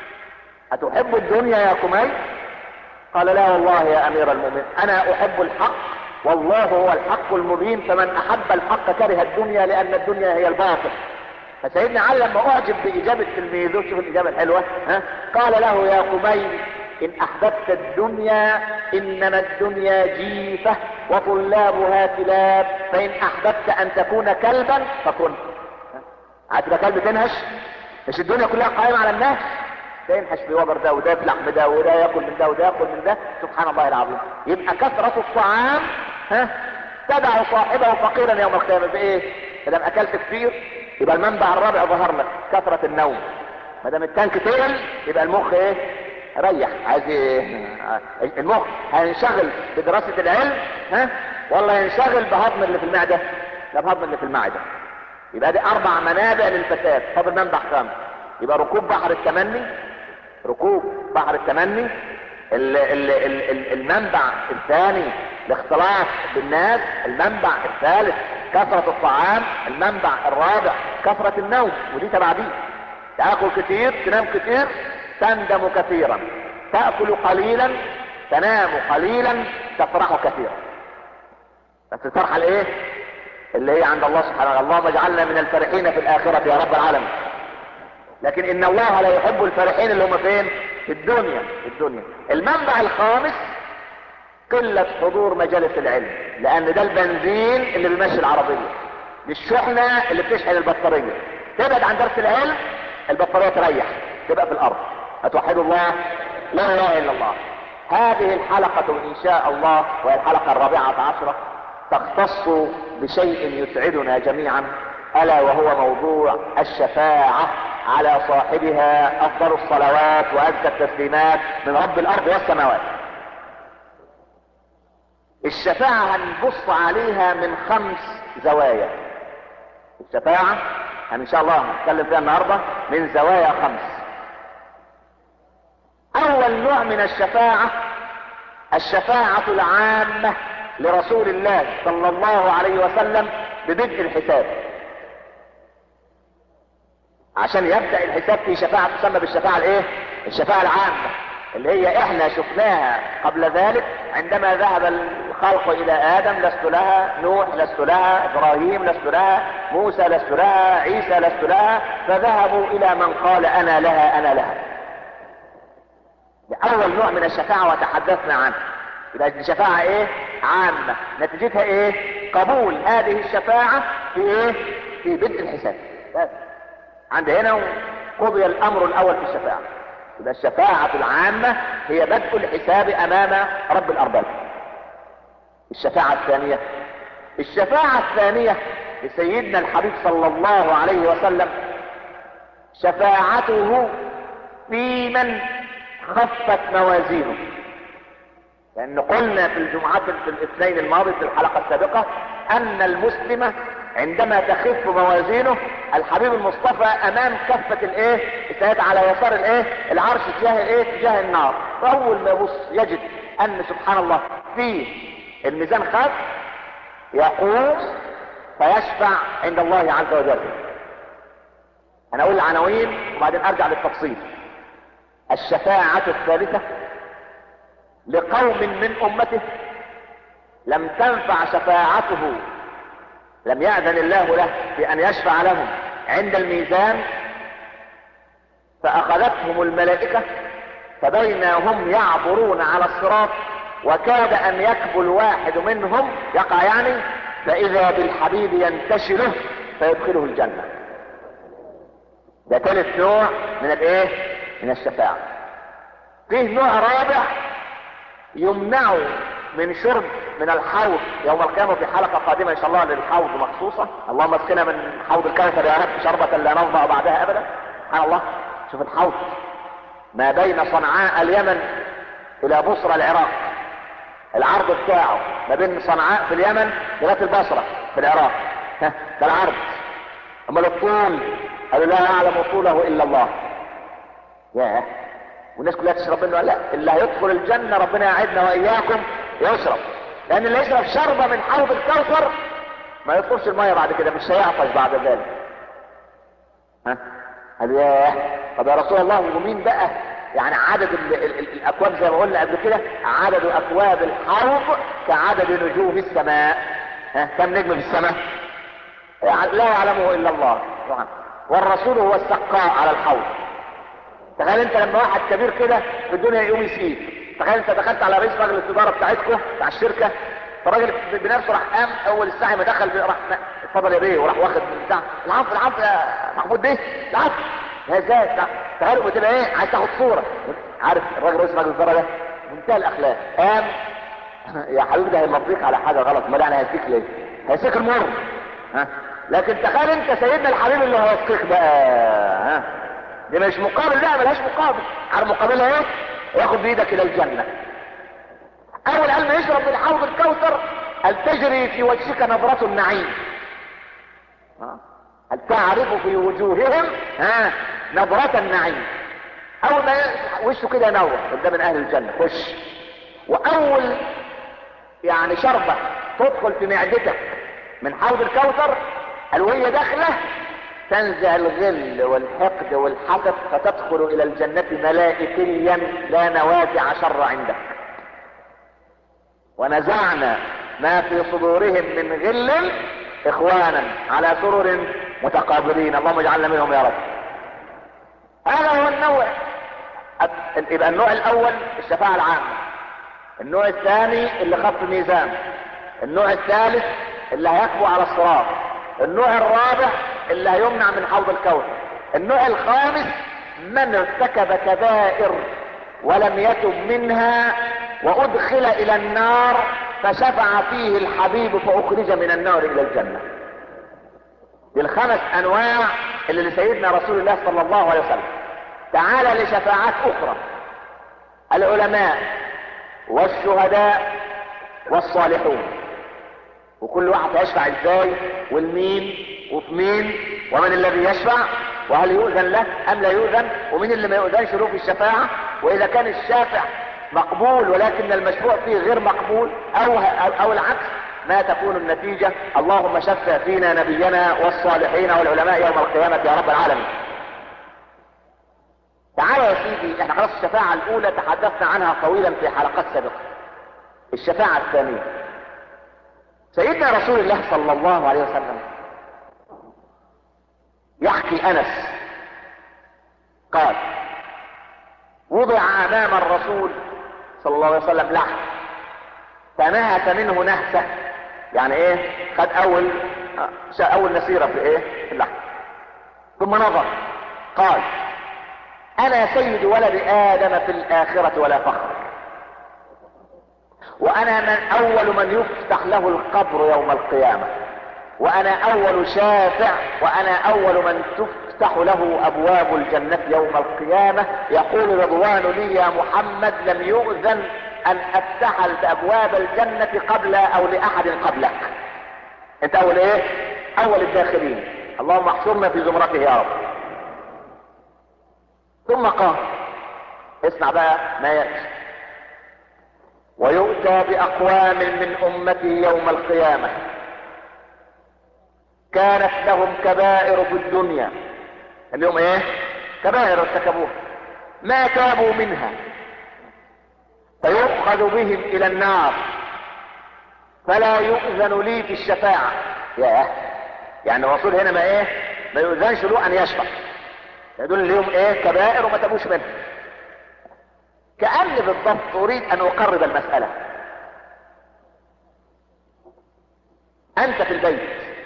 اتحب الدنيا يا كميل قال لا والله يا امير المؤمنين انا احب الحق والله هو الحق المبين فمن احب الحق كره الدنيا لان الدنيا هي الباطل فسيدنا علي لما اعجب باجابه تلميذه شوف الاجابه الحلوه ها قال له يا قميل ان احببت الدنيا انما الدنيا جيفه وطلابها كلاب فان احببت ان تكون كلبا فكن عايز تبقى كلب تنهش مش الدنيا كلها قائمه على الناس ده ينحش في وبر ده وده يفلح من ده وده ياكل من ده وده ياكل من ده سبحان الله العظيم يبقى كثرة الطعام ها تدع صاحبه فقيرا يوم القيامة بايه؟ ما دام اكلت كتير يبقى المنبع الرابع ظهر لك كثرة النوم ما دام التانك تقل يبقى المخ ايه؟ ريح عايز ايه؟ المخ هينشغل بدراسة العلم ها ولا ينشغل بهضم اللي في المعدة؟ لا بهضم اللي في المعدة يبقى دي اربع منابع للفساد فاضل منبع خامس يبقى ركوب بحر التمني ركوب بحر التمني ال ال ال ال المنبع الثاني الاختلاط بالناس المنبع الثالث كثرة الطعام المنبع الرابع كثرة النوم ودي تبع دي تاكل كتير تنام كتير تندم كثيرا تاكل قليلا تنام قليلا تفرح كثيرا بس الفرحه الايه اللي هي عند الله سبحانه وتعالى اللهم اجعلنا من الفرحين في الاخره يا رب العالمين لكن ان الله لا يحب الفرحين اللي هم فين في الدنيا في الدنيا المنبع الخامس قلة حضور مجالس العلم لان ده البنزين اللي بيمشي العربية دي الشحنة اللي بتشحن البطارية تبعد عن درس العلم البطارية تريح تبقى في الارض هتوحدوا الله لا اله الا الله هذه الحلقة ان شاء الله وهي الحلقة الرابعة عشرة تختص بشيء يسعدنا جميعا الا وهو موضوع الشفاعة على صاحبها افضل الصلوات وازكى التسليمات من رب الارض والسماوات الشفاعة هنبص عليها من خمس زوايا الشفاعة ان شاء الله هنتكلم فيها النهاردة من زوايا خمس اول نوع من الشفاعة الشفاعة العامة لرسول الله صلى الله عليه وسلم ببدء الحساب عشان يبدأ الحساب في شفاعة تسمى بالشفاعة الايه الشفاعة العامة اللي هي احنا شفناها قبل ذلك عندما ذهب الخلق الى ادم لست لها نوح لست لها ابراهيم لست لها موسى لست لها عيسى لست لها فذهبوا الى من قال انا لها انا لها اول نوع من الشفاعة وتحدثنا عنه يبقى دي شفاعة ايه عامة نتيجتها ايه قبول هذه الشفاعة في ايه في بدء الحساب بس عند هنا قضي الامر الاول في الشفاعة يبقى الشفاعة العامة هي بدء الحساب امام رب الارباب الشفاعة الثانية الشفاعة الثانية لسيدنا الحبيب صلى الله عليه وسلم شفاعته في من خفت موازينه لان قلنا في الجمعات في الاثنين الماضي في الحلقة السابقة ان المسلم عندما تخف موازينه الحبيب المصطفى امام كفة الايه السيد على يسار الايه العرش تجاه الايه تجاه النار فاول ما يبص يجد ان سبحان الله في الميزان خف يقوم فيشفع عند الله عز وجل انا اقول العناوين وبعدين ارجع للتفصيل الشفاعة الثالثة لقوم من امته لم تنفع شفاعته لم يأذن الله له بأن يشفع لهم عند الميزان فأخذتهم الملائكة فبينا هم يعبرون على الصراط وكاد أن يكبل واحد منهم يقع يعني فإذا بالحبيب ينتشله فيدخله الجنة ده ثالث نوع من الايه من الشفاعة فيه نوع رابع يمنع من شرب من الحوض يوم القيامة في حلقة قادمة ان شاء الله للحوض مخصوصة اللهم اسقنا من حوض الكوثر يا رب شربة لا نظمأ بعدها ابدا سبحان الله شوف الحوض ما بين صنعاء اليمن الى بصرى العراق العرض بتاعه ما بين صنعاء في اليمن لغايه البصرة في العراق ها ده العرض اما الطول قالوا لا يعلم طوله الا الله ياه والناس كلها تشرب منه لا اللي هيدخل الجنة ربنا يعدنا واياكم يشرب لان اللي يشرب شربة من حوض الكوثر ما يدخلش المية بعد كده مش هيعطش بعد ذلك ها قال ياه طب يا رسول الله ومين بقى يعني عدد ال ال ال الاكواب زي ما قلنا قبل كده عدد اكواب الحوض كعدد نجوم السماء ها كم نجم في السماء لا يعلمه الا الله طبعا والرسول هو السقاء على الحوض تخيل انت لما واحد كبير كده في الدنيا يقوم يسقيك تخيل انت دخلت على رئيس مجلس الاداره بتاعتكم بتاع الشركه فالراجل بنفسه راح قام اول الساعه ما دخل راح اتفضل يا بيه وراح واخد بتاع العفو العفو يا محمود بيه العفو يا ازاي تخيل بتبقى ايه عايز تاخد صوره عارف الراجل رئيس مجلس الاداره ده منتهى الاخلاق قام يا حبيبي ده هيمضيك على حاجه غلط امال يعني هيسيك ليه؟ هيسيك المر ها لكن تخيل انت سيدنا الحبيب اللي هيسقيك بقى ها دي مش مقابل لا ملهاش مقابل على مقابلها ايه ياخد بايدك الى الجنة اول قال ما يشرب من حوض الكوثر هل تجري في وجهك نظرة النعيم هل تعرف في وجوههم ها نظرة النعيم اول ما وشه كده ينور قدام من اهل الجنة خش واول يعني شربة تدخل في معدتك من حوض الكوثر قال وهي داخله تنزع الغل والحقد والحسد فتدخل الى الجنة ملائكيا لا نوازع شر عندك ونزعنا ما في صدورهم من غل اخوانا على سرر متقابلين اللهم اجعلنا منهم يا رب هذا هو النوع يبقى النوع الاول الشفاعة العامة النوع الثاني اللي خط الميزان النوع الثالث اللي هيكبو على الصراط النوع الرابع اللي هيمنع من حوض الكوثر النوع الخامس من ارتكب كبائر ولم يتب منها وادخل الى النار فشفع فيه الحبيب فاخرج من النار الى الجنة دي الخمس انواع اللي لسيدنا رسول الله صلى الله عليه وسلم تعالى لشفاعات اخرى العلماء والشهداء والصالحون وكل واحد هيشفع ازاي والمين وفي مين ومن الذي يشفع وهل يؤذن له ام لا يؤذن ومين اللي ما يؤذنش له في الشفاعة واذا كان الشافع مقبول ولكن المشفوع فيه غير مقبول او, أو العكس ما تكون النتيجة اللهم شفع فينا نبينا والصالحين والعلماء يوم القيامة يا رب العالمين تعالى يا سيدي احنا خلاص الشفاعة الاولى تحدثنا عنها طويلا في حلقات سابقة الشفاعة الثانية سيدنا رسول الله صلى الله عليه وسلم يحكي انس قال وضع امام الرسول صلى الله عليه وسلم لحم فنهت منه نهسة يعني ايه خد اول اول نسيرة في ايه في اللحم ثم نظر قال انا سيد ولد ادم في الاخرة ولا فخر وانا من اول من يفتح له القبر يوم القيامة وانا اول شافع وانا اول من تفتح له ابواب الجنة يوم القيامة يقول رضوان لي يا محمد لم يؤذن ان افتح ابواب الجنة قبل او لاحد قبلك انت اول ايه اول الداخلين اللهم احشرنا في زمرته يا رب ثم قال اسمع بقى ما يأتي ويؤتى باقوام من امتي يوم القيامة كانت لهم كبائر في الدنيا اليوم ايه كبائر ارتكبوها ما تابوا منها فيؤخذ بهم الى النار فلا يؤذن لي في الشفاعة ياه يعني الرسول هنا ما ايه ما يؤذنش له ان يشفع يدل اليوم ايه كبائر وما تابوش منها كأن بالضبط اريد ان اقرب المسألة انت في البيت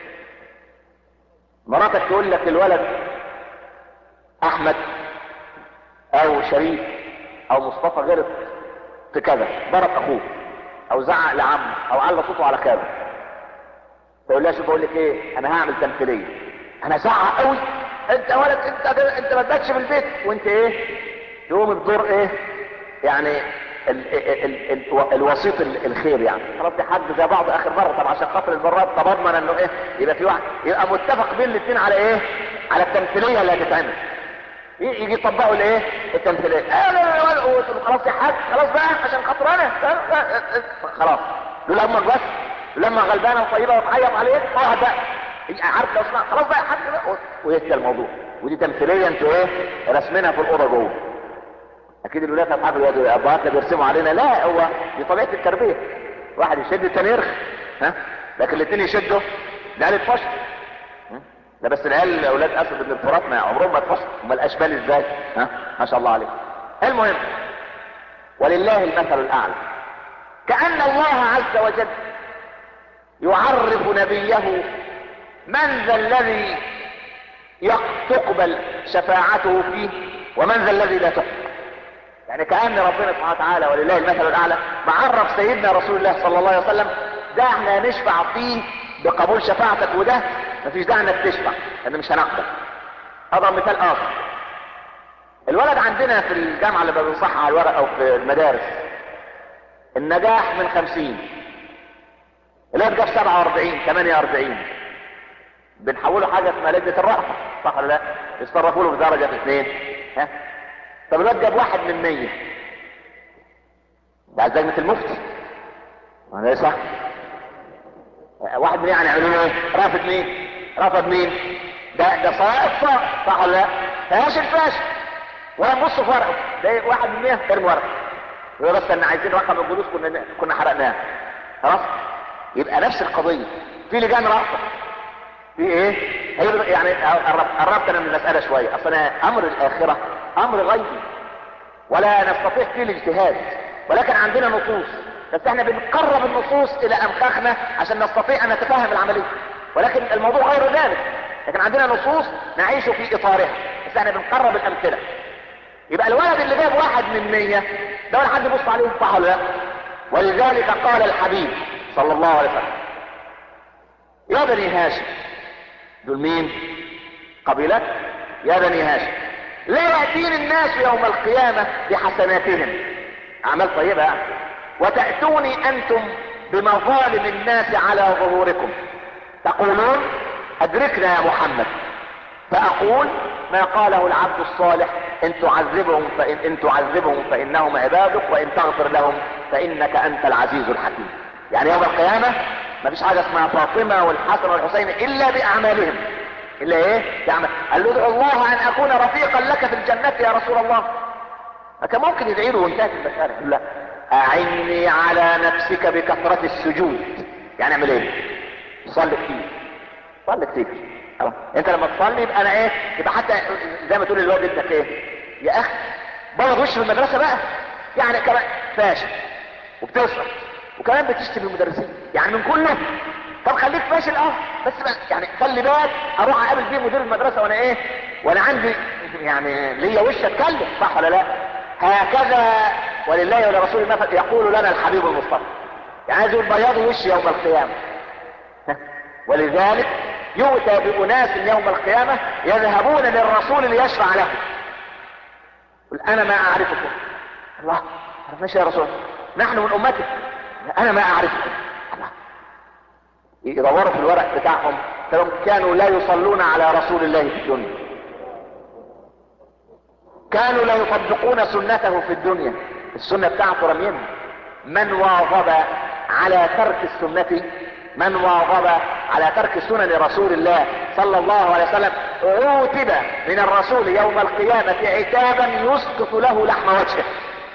مراتك تقول لك الولد احمد او شريف او مصطفى غلط في كذا ضرب اخوه او زعق لعمه او على صوته على خاله تقول لها شوف بقول لك ايه انا هعمل تمثيليه انا زعق قوي انت ولد انت انت ما تباتش في البيت وانت ايه تقوم الدور ايه يعني ال ال ال الوسيط الخير يعني خلاص دي حد زي بعض اخر مره طب عشان خاطر المرات طب اضمن انه ايه يبقى في واحد يبقى متفق بين الاثنين على ايه على التمثيليه اللي هتتعمل يجي يطبقوا الايه التمثيليه آه لا لا لا خلاص يا حاج خلاص بقى عشان خاطر انا خلاص دول امك بس لما غلبانه وطيبه وتعيط عليك اقعد بقى عارف لو اسمع خلاص بقى يا حاج بقى ويهدى الموضوع ودي تمثيليه انتوا ايه رسمينها في الاوضه جوه اكيد الولاد اصحاب الابهات بيرسموا علينا لا هو دي طبيعه التربيه واحد يشد التاني يرخي ها لكن الاثنين يشدوا ده قال اتفشل ده بس العيال اولاد اسد بن الفرات ما عمرهم ما اتفشلوا امال الاشبال ازاي ها ما شاء الله عليك المهم ولله المثل الاعلى كان الله عز وجل يعرف نبيه من ذا الذي تقبل شفاعته فيه ومن ذا الذي لا تقبل يعني كأن ربنا سبحانه وتعالى ولله المثل الأعلى معرف سيدنا رسول الله صلى الله عليه وسلم ده احنا نشفع فيه بقبول شفاعتك وده مفيش داعي انك تشفع لان مش هنقبل اضرب مثال اخر الولد عندنا في الجامعة اللي بنصحها على الورق او في المدارس النجاح من خمسين الولد جاب سبعة واربعين ثمانية واربعين بنحوله حاجة اسمها لجنة الرأفة صح ولا لا يتصرفوا له بدرجة في اثنين ها طب الواد جاب واحد من مية ده لجنة المفتي ما ايه صح واحد من يعني يعملوا ايه رافض مين رفض مين ده ده صائب صائب صح ولا لا فاشل فاشل ولا نبص في ورقه ده واحد من مية ارمي ورقه يقول بس ان عايزين رقم الجلوس كنا كنا حرقناه خلاص يبقى نفس القضيه في لجان رأفة في ايه هي يعني قربت انا من المساله شويه اصل امر الاخره امر غيبي ولا نستطيع فيه الاجتهاد ولكن عندنا نصوص بس احنا بنقرب النصوص الى انفاخنا عشان نستطيع ان نتفهم العمليه ولكن الموضوع غير ذلك لكن عندنا نصوص نعيش في اطارها بس احنا بنقرب الامثله يبقى الولد اللي جاب واحد من مية ده ولا حد يبص عليه صح ولا لا ولذلك قال الحبيب صلى الله عليه وسلم يا بني هاشم دول مين قبيلة يا بني هاشم لا يأتين الناس يوم القيامة بحسناتهم أعمال طيبة يعني. وتأتوني أنتم بمظالم الناس على ظهوركم تقولون أدركنا يا محمد فأقول ما قاله العبد الصالح إن تعذبهم فإن إن تعذبهم فإنهم عبادك وإن تغفر لهم فإنك أنت العزيز الحكيم يعني يوم القيامة ما فيش حاجة اسمها فاطمة والحسن والحسين إلا بأعمالهم إلا إيه؟ بأعمال قال له ادعو الله أن أكون رفيقا لك في الجنة يا رسول الله كان ممكن يدعي له وانتهت المسألة لا أعني على نفسك بكثرة السجود يعني اعمل ايه؟ صلي كتير صلي كتير خلاص انت لما تصلي يبقى انا ايه؟ يبقى حتى زي ما تقول للواد ابنك ايه؟ يا اخي بلغ وش في المدرسة بقى يعني كمان فاشل وبتسقط وكمان بتشتم المدرسين يعني من كله طب خليك فاشل اه بس بقى يعني خلي بالك اروح اقابل بيه مدير المدرسه وانا ايه وانا عندي يعني ليا وش اتكلم صح ولا لا هكذا ولله ولرسوله المثل يقول لنا الحبيب المصطفى يعني عايز يقول بياض وش يوم القيامه ولذلك يؤتى باناس يوم القيامه يذهبون للرسول ليشفع لهم قل انا ما اعرفكم الله عرفناش يا رسول نحن من امتك انا ما اعرفكم الله يدوروا في الورق بتاعهم ترى كانوا لا يصلون على رسول الله في الدنيا كانوا لا يطبقون سنته في الدنيا السنة بتاعته رمينا من واظب على ترك السنة من واظب على ترك سنن رسول الله صلى الله عليه وسلم عوتب من الرسول يوم القيامة عتابا يسقط له لحم وجهه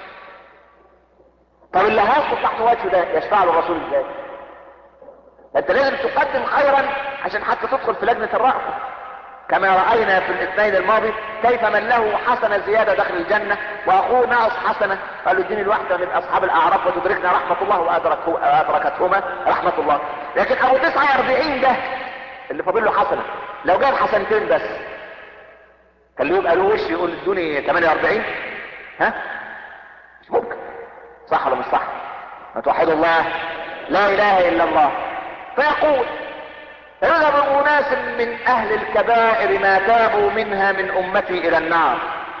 طب اللي هيسقط لحم وجهه ده يشفع له الرسول ازاي انت لازم تقدم خيرا عشان حتى تدخل في لجنة الرأفة كما رأينا في الاثنين الماضي كيف من له حسنة زيادة داخل الجنة واخوه ناقص حسنة قالوا اديني الواحدة من اصحاب الاعراف وتدركنا رحمة الله وادركه وادركتهما رحمة الله لكن ابو 49 ده اللي فاضل له حسنة لو جاب حسنتين بس كان له يبقى له وش يقول ادوني 48 ها مش ممكن صح ولا مش صح ما توحدوا الله لا اله الا الله فيقول اذهب اناس من اهل الكبائر ما تابوا منها من امتي الى النار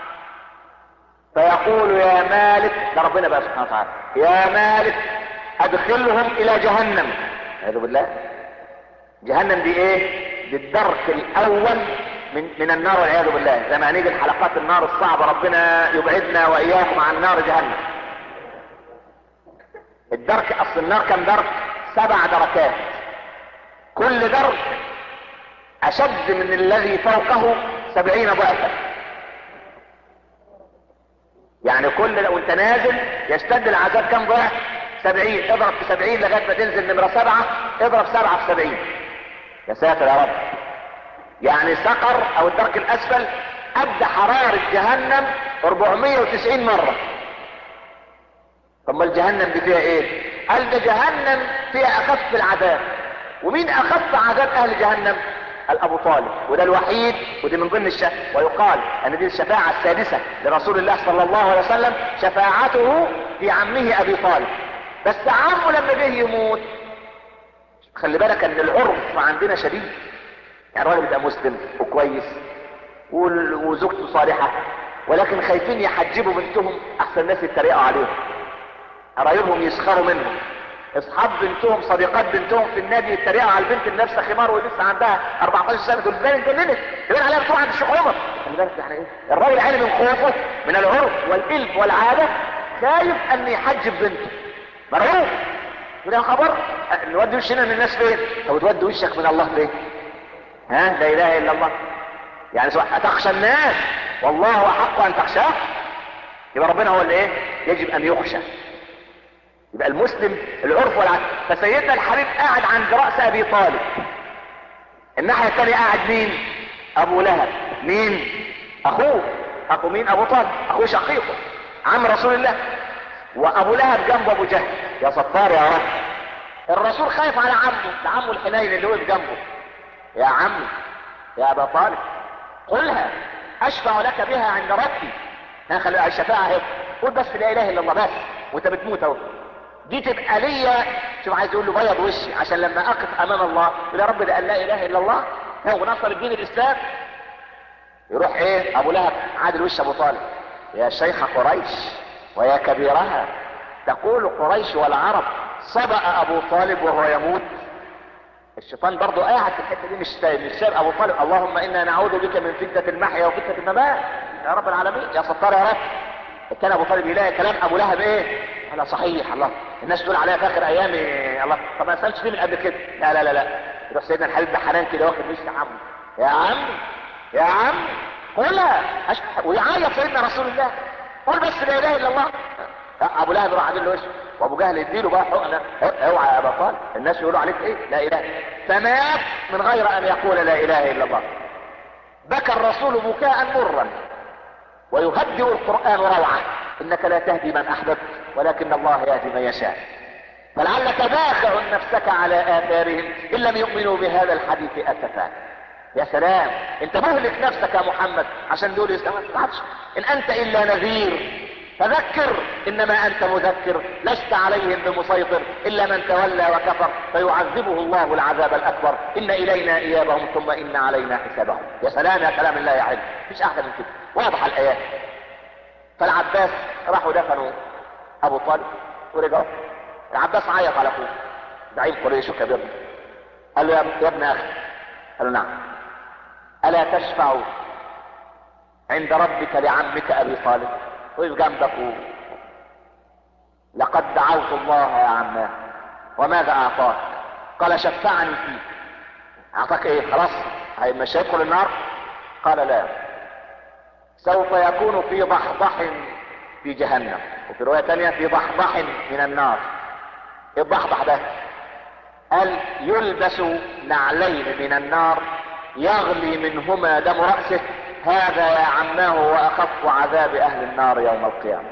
فيقول يا مالك ده ربنا بقى سبحانه وتعالى يا مالك ادخلهم الى جهنم اعوذ بالله جهنم دي ايه دي الدرك الاول من من النار والعياذ بالله زي ما هنيجي الحلقات النار الصعبه ربنا يبعدنا واياكم عن نار جهنم الدرك اصل النار كم درك سبع دركات كل درك اشد من الذي فوقه سبعين ضعفا يعني كل لو انت نازل يشتد العذاب كم ضعف سبعين اضرب في سبعين لغاية ما تنزل نمرة سبعة اضرب سبعة في سبعين يا ساتر يا رب يعني سقر او الدرك الاسفل ابدى حرارة جهنم 490 مرة طب الجهنم دي فيها ايه قال ده جهنم فيها اخف العذاب ومين اخف عذاب اهل جهنم قال ابو طالب وده الوحيد ودي من ضمن الشفاعة ويقال ان دي الشفاعة السادسة لرسول الله صلى الله عليه وسلم شفاعته في عمه ابي طالب بس عمه لما جه يموت خلي بالك ان العرف عندنا شديد يعني الراجل يبقى مسلم وكويس وزوجته صالحة ولكن خايفين يحجبوا بنتهم احسن الناس يتريقوا عليهم قرايبهم يسخروا منهم اصحاب بنتهم صديقات بنتهم في النادي يتريقوا على البنت اللي لابسه خمار ولسه عندها 14 سنه تقول باين اتجننت يبان عليها بتروح عند الشيخ عمر خلي بالك يعني ايه الراجل عالي من خوفه من العرف والالف والعاده خايف ان يحجب بنته مرعوب يقول يا خبر نودي وشنا من الناس فين طب تودي وشك من الله فين ها لا اله الا الله يعني سواء اتخشى الناس والله احق ان تخشاه يبقى ربنا هو اللي ايه يجب ان يخشى يبقى المسلم العرف والعدل فسيدنا الحبيب قاعد عند رأس ابي طالب الناحية الثانية قاعد مين ابو لهب مين اخوه اخو مين ابو طالب اخوه شقيقه عم رسول الله وابو لهب جنب ابو جهل يا ستار يا رب الرسول خايف على عمه ده عمه الحنين اللي وقف جنبه يا عمي يا ابا طالب قلها اشفع لك بها عند ربي ها خلي الشفاعة اهي قول بس لا اله الا الله بس وانت بتموت اهو دي تبقى ليا شوف عايز يقول له بيض وشي عشان لما اقف امام الله يقول يا رب ده قال لا اله الا الله هو نصر الدين الاسلام يروح ايه ابو لهب عادل وش ابو طالب يا شيخ قريش ويا كبيرها تقول قريش والعرب صبأ ابو طالب وهو يموت الشيطان برضه قاعد في الحته دي مش مش ساب ابو طالب اللهم انا نعوذ بك من فتنه المحيا وفتنه الممات يا رب العالمين يا ستار يا رب كان ابو طالب يلاقي كلام ابو لهب ايه انا صحيح الله الناس تقول عليها فاخر ايامي الله طب ما سالتش فيه من قبل كده لا لا لا لا يروح سيدنا الحبيب بحنان كده واخد وش عم يا عم يا عم قولها أش- ويعيط سيدنا رسول الله قول بس لا اله الا الله ابو لهب راح عامل له وش وابو جهل يديله بقى حقنه اوعى يا ابا طالب الناس يقولوا عليك ايه لا اله فمات من غير ان يقول لا اله الا الله بكى الرسول بكاء مرا ويهدئ القرآن روعة إنك لا تهدي من أحببت ولكن الله يهدي من يشاء فلعلك باخع نفسك على آثارهم إن لم يؤمنوا بهذا الحديث أسفا يا سلام انت مهلك نفسك يا محمد عشان دول يسلموا ما تتعبش. ان انت الا نذير فذكر انما انت مذكر لست عليهم بمسيطر الا من تولى وكفر فيعذبه الله العذاب الاكبر ان الينا ايابهم ثم ان علينا حسابهم يا سلام يا كلام الله يا علم مش احلى من كده واضح الايات فالعباس راحوا دفنوا ابو طالب ورجعوا العباس عيط على اخوه زعيم قريش وكبيرنا قال له يا ابن- يا ابن اخي قال له نعم الا تشفع عند ربك لعمك ابي طالب وقف جنبك و... لقد دعوت الله يا عماه وماذا اعطاك قال شفعني فيه اعطاك ايه خلاص هي مش هيدخل النار قال لا سوف يكون في ضحضح في جهنم وفي رواية تانية في ضحضح من النار ايه الضحضح ده قال يلبس نعلين من النار يغلي منهما دم رأسه هذا يا عماه وأخف عذاب أهل النار يوم القيامة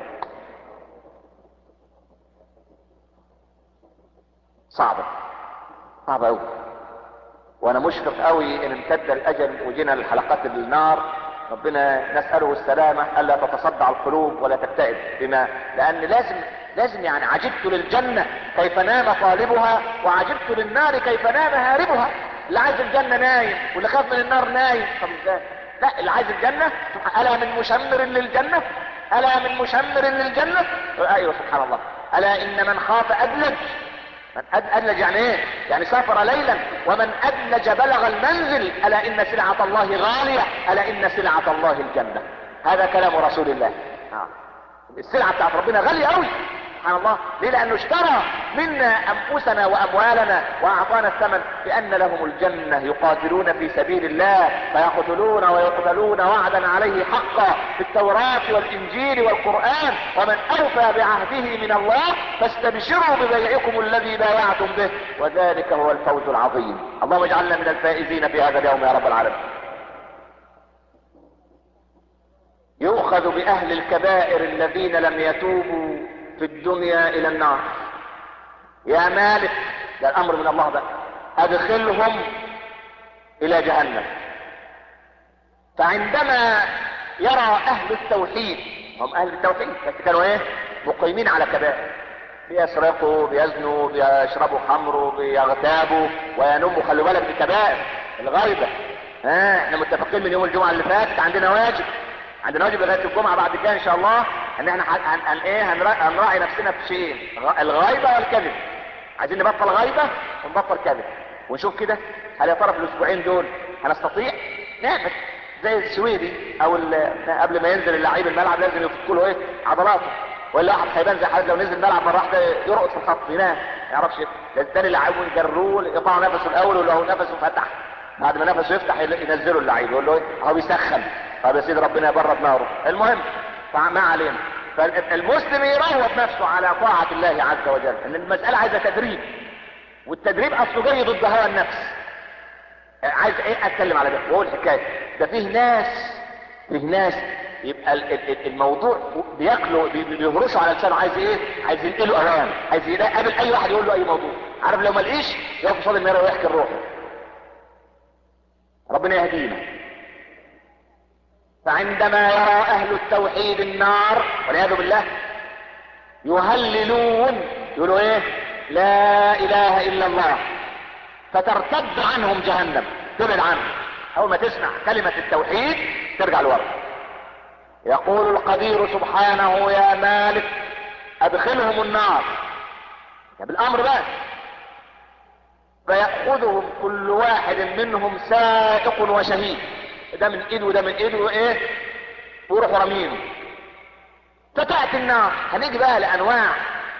صعبة صعبة أوي وأنا مشفق أوي إن امتد الأجل وجينا لحلقات النار ربنا نسأله السلامة ألا تتصدع القلوب ولا تكتئب بما لأن لازم لازم يعني عجبت للجنة كيف نام طالبها وعجبت للنار كيف نام هاربها اللي عايز الجنة نايم واللي خاف من النار نايم طب ازاي لا اللي عايز الجنة ألا من مشمر للجنة ألا من مشمر للجنة أيوة سبحان الله ألا إن من خاف أدلج من أد- أدلج يعني ايه يعني سافر ليلا ومن أدلج بلغ المنزل ألا إن سلعة الله غالية ألا إن سلعة الله الجنة هذا كلام رسول الله آه. السلعة بتاعت ربنا غالية قوي سبحان الله ليه لأنه اشترى منا أنفسنا وأموالنا وأعطانا الثمن بأن لهم الجنة يقاتلون في سبيل الله فيقتلون ويقتلون وعدا عليه حقا في التوراة والإنجيل والقرآن ومن أوفى بعهده من الله فاستبشروا ببيعكم الذي بايعتم به وذلك هو الفوز العظيم اللهم اجعلنا من الفائزين في هذا اليوم يا رب العالمين يؤخذ بأهل الكبائر الذين لم يتوبوا في الدنيا إلى النار يا مالك ده الأمر من الله بقى أدخلهم إلى جهنم فعندما يرى أهل التوحيد هم أهل التوحيد بس كانوا إيه مقيمين على كبائر بيسرقوا بيزنوا بيشربوا خمر بيغتابوا وينموا خلوا بالك دي كبائر الغيبة ها احنا متفقين من يوم الجمعة اللي فاتت عندنا واجب عندنا واجب لغايه الجمعه بعد كده ان شاء الله ان احنا هن هن هن ايه هنرا- هنراعي نفسنا في شيئين غ- الغيبه والكذب عايزين نبطل غيبه ونبطل كذب ونشوف كده هل يا ترى في الاسبوعين دول هنستطيع نعمل زي السويدي او ال- قبل ما ينزل اللعيب الملعب لازم يفك له ايه عضلاته ولا واحد هيبان زي حضرتك لو نزل الملعب مره واحده يرقص في الخط ينام ما يعرفش ده التاني لعيبه يجروه يقطعوا نفسه الاول ولو نفسه فتح بعد ما نفسه يفتح يل- ينزله اللعيب يقول له ايه اهو بيسخن طب يا سيدي ربنا يبرد ناره المهم فما علينا فالمسلم يروض نفسه على طاعة الله عز وجل ان المسألة عايزة تدريب والتدريب اصله جاي ضد هوى النفس عايز ايه اتكلم على ده واقول حكاية ده فيه ناس فيه ناس يبقى ال- ال- ال- الموضوع بياكلوا بي- بي- بيهرشوا على لسانه عايز ايه عايز ينقله اوان عايز يقابل اي واحد يقول له اي موضوع عارف لو ما لقيش يقف قصاد المرايه ويحكي الروح ربنا يهدينا فعندما يرى اهل التوحيد النار والعياذ بالله يهللون يقولوا ايه لا اله الا الله فترتد عنهم جهنم تبعد عنهم اول ما تسمع كلمة التوحيد ترجع لورا يقول القدير سبحانه يا مالك ادخلهم النار يا بالامر بقى فيأخذهم كل واحد منهم سائق وشهيد ده من ايده وده من ايده وايه ويروحوا رامينه فتأتي النار هنيجي بقى لانواع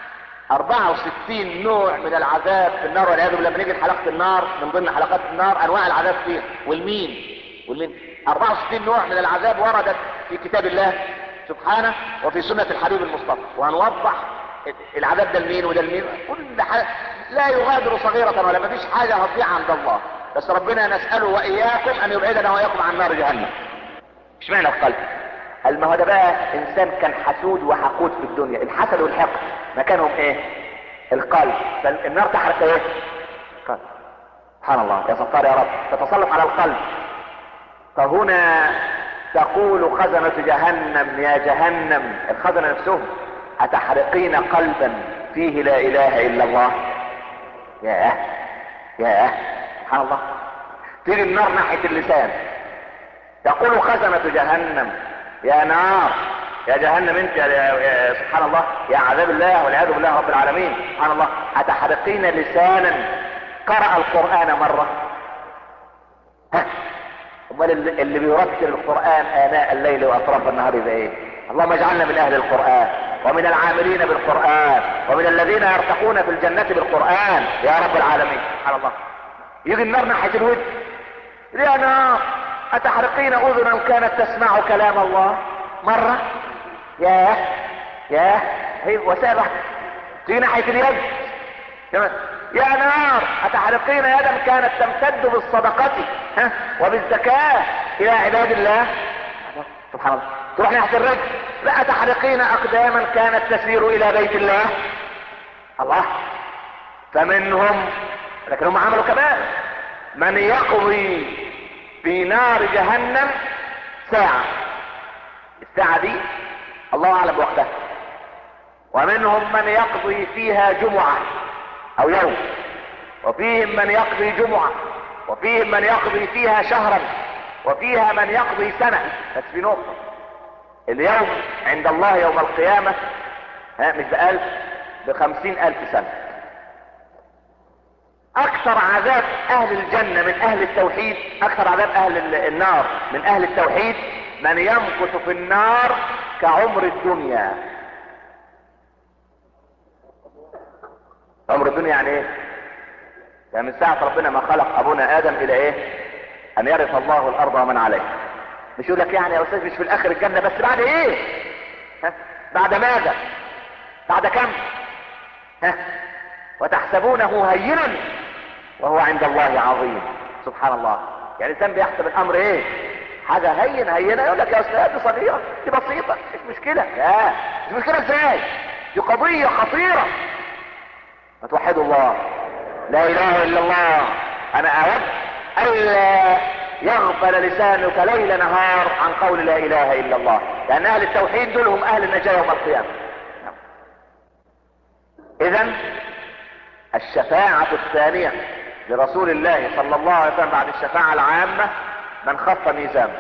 64 نوع من العذاب في النار والعياذ بالله لما نيجي لحلقة النار من ضمن حلقات النار انواع العذاب فيها والمين والمين 64 نوع من العذاب وردت في كتاب الله سبحانه وفي سنة الحبيب المصطفى وهنوضح العذاب ده لمين وده لمين كل حاجة لا يغادر صغيرة ولا مفيش حاجة هتضيع عند الله بس ربنا نسأله وإياكم أن يبعدنا وإياكم عن نار جهنم اشمعنى القلب قال ما هو ده بقى انسان كان حسود وحقود في الدنيا الحسد والحقد مكانهم ايه القلب فالنار تحرق ايه القلب سبحان الله يا ستار يا رب تتسلط على القلب فهنا تقول خزنة جهنم يا جهنم الخزنة نفسهم أتحرقين قلبا فيه لا إله إلا الله ياه ياه سبحان الله تيجي النار ناحية اللسان تقول خزنة جهنم يا نار يا جهنم انت يا, يا سبحان الله يا عذاب الله والعياذ بالله رب العالمين سبحان الله أتحرقين لسانا قرأ القرآن مرة ها امال اللي اللي بيرتل القرآن آناء الليل وأطراف النهار يبقى ايه اللهم اجعلنا من أهل القرآن ومن العاملين بالقرآن ومن الذين يرتقون في الجنة بالقرآن يا رب العالمين سبحان الله يجي النار ناحية الود يا نار أتحرقين أذنا كانت تسمع كلام الله مرة ياه ياه هي وسائل واحدة تيجي ناحية اليد تمام يا نار أتحرقين يدا كانت تمتد بالصدقة ها وبالزكاة إلى عباد الله سبحان الله تروح ناحية الرجل لا تحرقين أقداما كانت تسير إلى بيت الله الله فمنهم لكن هم عملوا كمان من يقضي في نار جهنم ساعة الساعة دي الله أعلم وقتها ومنهم من يقضي فيها جمعة أو يوم وفيهم من يقضي جمعة وفيهم من يقضي فيها شهرا وفيها من يقضي سنة بس في نقطة اليوم عند الله يوم القيامة ها مش بألف بخمسين ألف سنة أكثر عذاب أهل الجنة من أهل التوحيد أكثر عذاب أهل النار من أهل التوحيد من يمكث في النار كعمر الدنيا عمر الدنيا يعني ايه يعني من ساعة ربنا ما خلق ابونا ادم الى ايه ان يرث الله الارض ومن عليها مش يقول لك يعني يا استاذ مش في الاخر الجنة بس بعد ايه ها؟ بعد ماذا بعد كم ها وتحسبونه هينا وهو عند الله عظيم سبحان الله يعني الانسان بيحسب الامر ايه حاجة هين هينة يقول لك يا استاذ دي صغيرة دي بسيطة مش مشكلة لا مش مشكلة ازاي دي قضية خطيرة ما توحدوا الله لا اله الا الله انا اود الا يغفل لسانك ليل نهار عن قول لا اله الا الله لان اهل التوحيد دول هم اهل النجاة يوم القيامة اذا الشفاعة الثانية لرسول الله صلى الله عليه وسلم بعد الشفاعة العامة من خف ميزانه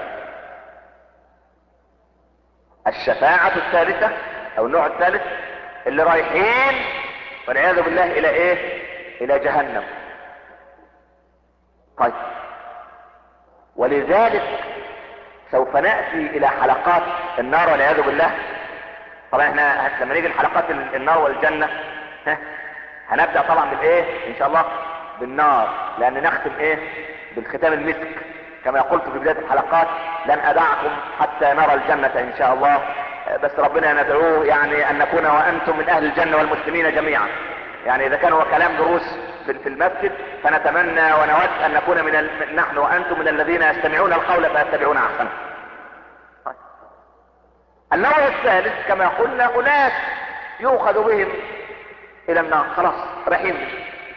الشفاعة الثالثة او النوع الثالث اللي رايحين والعياذ بالله الى ايه الى جهنم طيب ولذلك سوف نأتي الى حلقات النار والعياذ بالله طبعا احنا لما نيجي لحلقات النار والجنة ها هنبدأ طبعا بالايه ان شاء الله بالنار لان نختم ايه بالختام المسك كما قلت في بداية الحلقات لن ادعكم حتى نرى الجنة ان شاء الله بس ربنا ندعوه يعني ان نكون وانتم من اهل الجنة والمسلمين جميعا يعني اذا كان هو كلام دروس في المسجد فنتمنى ونود ان نكون من ال... نحن وانتم من الذين يستمعون القول فيتبعون احسنه النوع الثالث كما قلنا اناس يؤخذ بهم الى النار خلاص رايحين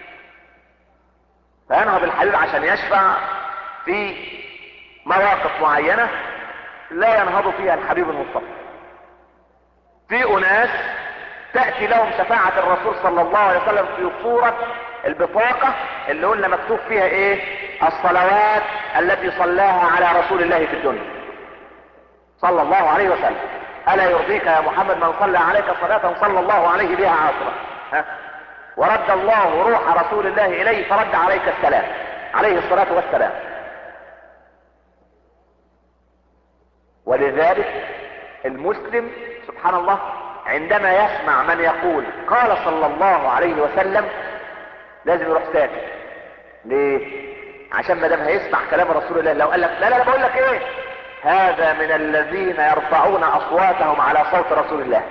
فينهض الحبيب عشان يشفع في مواقف معينة لا ينهض فيها الحبيب المصطفى في اناس تأتي لهم شفاعة الرسول صلى الله عليه وسلم في صورة البطاقة اللي قلنا مكتوب فيها ايه الصلوات التي صلاها على رسول الله في الدنيا صلى الله عليه وسلم ألا يرضيك يا محمد من صلى عليك صلاة صلى الله عليه بها عاصرة ها ورد الله روح رسول الله إليه فرد عليك السلام عليه الصلاة والسلام ولذلك المسلم سبحان الله عندما يسمع من يقول قال صلى الله عليه وسلم لازم يروح ساكت ليه عشان ما دام هيسمع كلام رسول الله لو قال لك لا لا لا بقول لك ايه هذا من الذين يرفعون اصواتهم على صوت رسول الله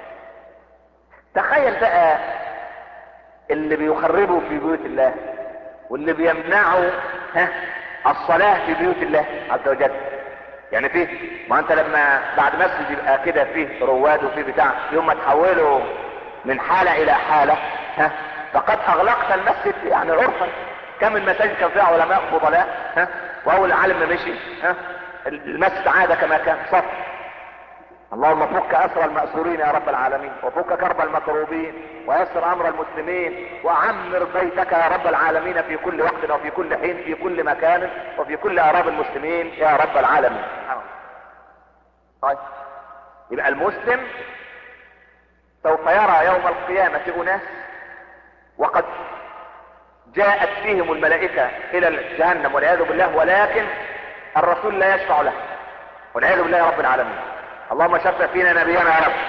تخيل بقى اللي بيخربوا في بيوت الله واللي بيمنعوا ها الصلاة في بيوت الله عز وجل يعني فيه ما انت لما بعد مسجد يبقى كده فيه رواد وفيه بتاع يوم ما تحوله من حالة الى حالة ها فقد اغلقت المسجد يعني عرفا كم المساجد كان فيها علماء فضلاء ها واول عالم ما مشي ها المسجد عاد كما كان صف اللهم فك اسر المأسورين يا رب العالمين وفك كرب المكروبين ويسر امر المسلمين وعمر بيتك يا رب العالمين في كل وقت وفي كل حين في كل مكان وفي كل اعراب المسلمين يا رب العالمين طيب يبقى المسلم سوف يرى يوم القيامة اناس وقد جاءت فيهم الملائكة الى جهنم والعياذ بالله ولكن الرسول لا يشفع له والعياذ بالله رب العالمين اللهم شفع فينا نبينا يا رب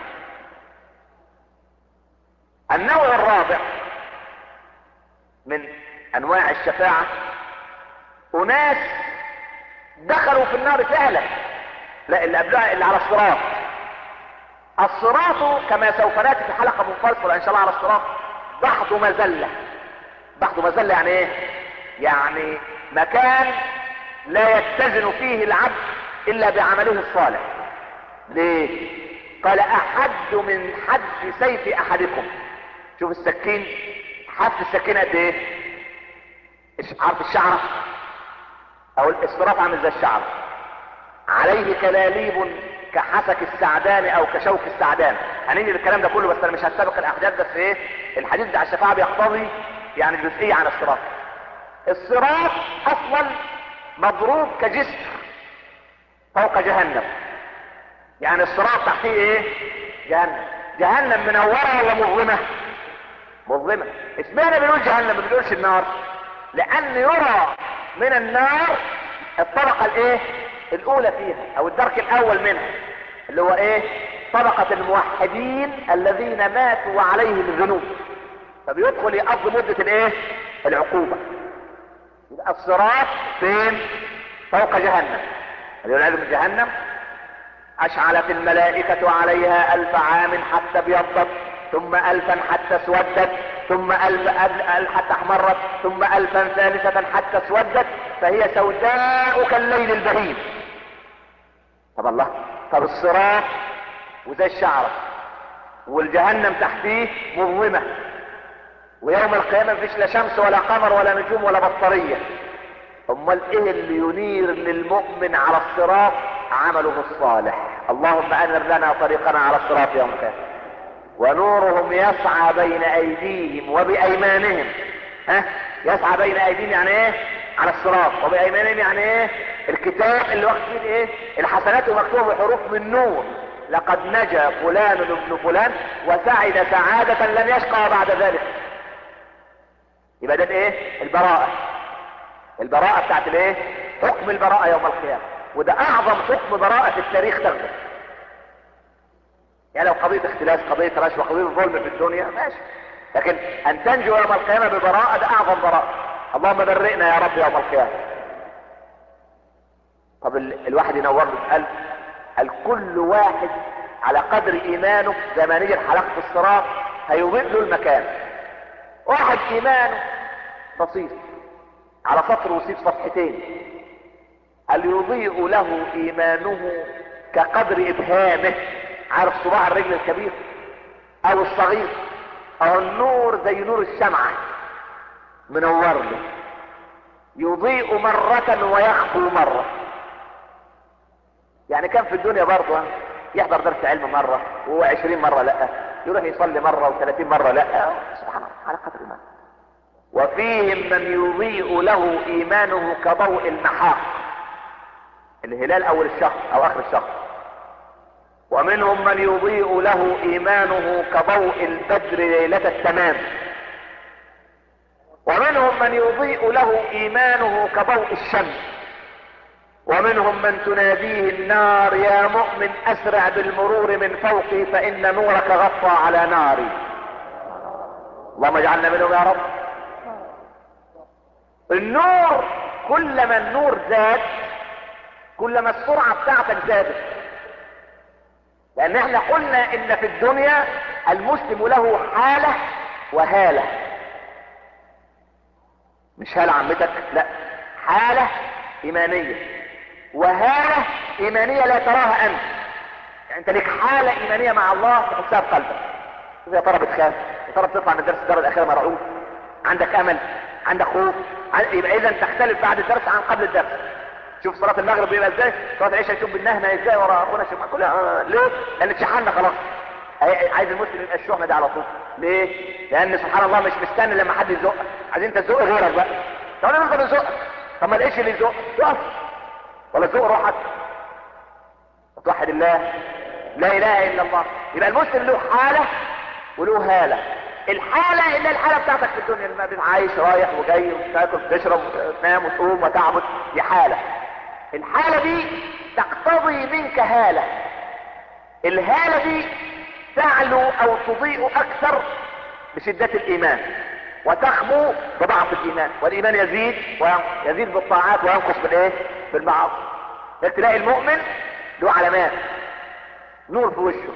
النوع الرابع من انواع الشفاعة اناس دخلوا في النار فعلا لا اللي قبلها اللي على الصراط الصراط كما سوف ناتي في حلقة منفصلة ان شاء الله على الصراط بحض مزلة بحض مزلة يعني ايه يعني مكان لا يتزن فيه العبد الا بعمله الصالح ليه قال احد من حد سيف احدكم شوف السكين حد السكين قد ايه عارف الشعرة او الاسراف عامل زي الشعرة عليه كلاليب كحسك السعدان او كشوك السعدان هنيجي للكلام ده كله بس انا مش هستبق الاحداث بس ايه الحديث بتاع الشفاعة بيقتضي يعني جزئية عن الصراط الصراط اصلا مضروب كجسر فوق جهنم يعني الصراط تحتيه ايه جهنم جهنم منورة ولا مظلمة مظلمة اسمعنا بنقول جهنم ما بنقولش النار لان يرى من النار الطبقة الايه الاولى فيها او الدرك الاول منها اللي هو ايه طبقة الموحدين الذين ماتوا وعليهم الذنوب فبيدخل يقضي مدة الايه العقوبة يبقى الصراط فين فوق جهنم العياذ من جهنم اشعلت الملائكة عليها الف عام حتى ابيضت ثم الفا حتى اسودت ثم الف ألف حتى احمرت ثم الفا ثالثة حتى اسودت فهي سوداء كالليل البهيم طب الله طب الصراط وزي الشعرة والجهنم تحتيه مظلمة ويوم القيامة مفيش لا شمس ولا قمر ولا نجوم ولا بطارية امال ايه اللي ينير للمؤمن على الصراط عمله الصالح اللهم انر لنا طريقنا على الصراط يوم القيامة ونورهم يسعى بين ايديهم وبايمانهم ها يسعى بين ايديهم يعني ايه على الصراط وبايمانهم يعني ايه الكتاب اللي واخد فيه ايه الحسنات مكتوبه بحروف من نور لقد نجا فلان ابن فلان وسعد سعادة لن يشقى بعد ذلك يبقى ده ايه البراءة البراءة بتاعت الايه حكم البراءة يوم القيامة وده اعظم حكم براءة في التاريخ تاخده يعني لو قضية اختلاس قضية رشوة قضية ظلم في الدنيا ماشي لكن ان تنجو يوم القيامة ببراءة ده اعظم براءة اللهم برئنا يا رب يوم القيامة طب ال... الواحد ينور له قلب قال كل واحد على قدر ايمانه زي ما نيجي حلقة الصراط هيضيء له المكان واحد ايمانه بسيط على سطر وسيط صفحتين هل يضيء له ايمانه كقدر ابهامه عارف صباع الرجل الكبير او الصغير او النور زي نور الشمعة منور له يضيء مرة ويخفو مرة يعني كان في الدنيا برضه يحضر درس علم مرة وهو عشرين مرة لا يروح يصلي مرة و30 مرة لا سبحان الله على قدر ما وفيهم من يضيء له ايمانه كضوء المحاق الهلال اول الشهر او اخر الشهر ومنهم من يضيء له ايمانه كضوء البدر ليلة التمام ومنهم من يضيء له ايمانه كضوء الشمس ومنهم من تناديه النار يا مؤمن اسرع بالمرور من فوقي فان نورك غطى على ناري اللهم اجعلنا منهم يا رب النور كلما النور زاد كلما السرعة بتاعتك زادت لان احنا قلنا ان في الدنيا المسلم له حالة وهالة مش هالة عمتك لا حالة ايمانية وهالة ايمانية لا تراها انت يعني انت لك حالة ايمانية مع الله تحسها في قلبك يا ترى بتخاف يا ترى بتطلع من درس الدار الاخير مرعوب عندك امل عندك خوف يبقى اذا تختلف بعد الدرس عن قبل الدرس شوف صلاة المغرب بيبقى ازاي صلاة العشاء يشوف بالنهنة ازاي ورا اخونا شوف كلها آه ليه لان اتشحنا خلاص عايز المسلم يبقى الشحنة دي على طول ليه لان سبحان الله مش مستني لما حد يزق عايز انت تزق غيرك بقى طب انا نفضل نزق طب ما الايش اللي يزق يقف ولا تزق روحك توحد الله لا اله الا الله يبقى المسلم له حالة وله هالة الحالة اللي الحالة بتاعتك في الدنيا لما عايش رايح وجاي وتاكل وتشرب وتنام وتقوم وتعبد دي حالة الحالة دي تقتضي منك هالة الهالة دي تعلو او تضيء اكثر بشدة الايمان وتخبو بضعف الايمان والايمان يزيد ويزيد بالطاعات وينقص بالايه بالمعاصي تلاقي المؤمن له علامات نور في وشه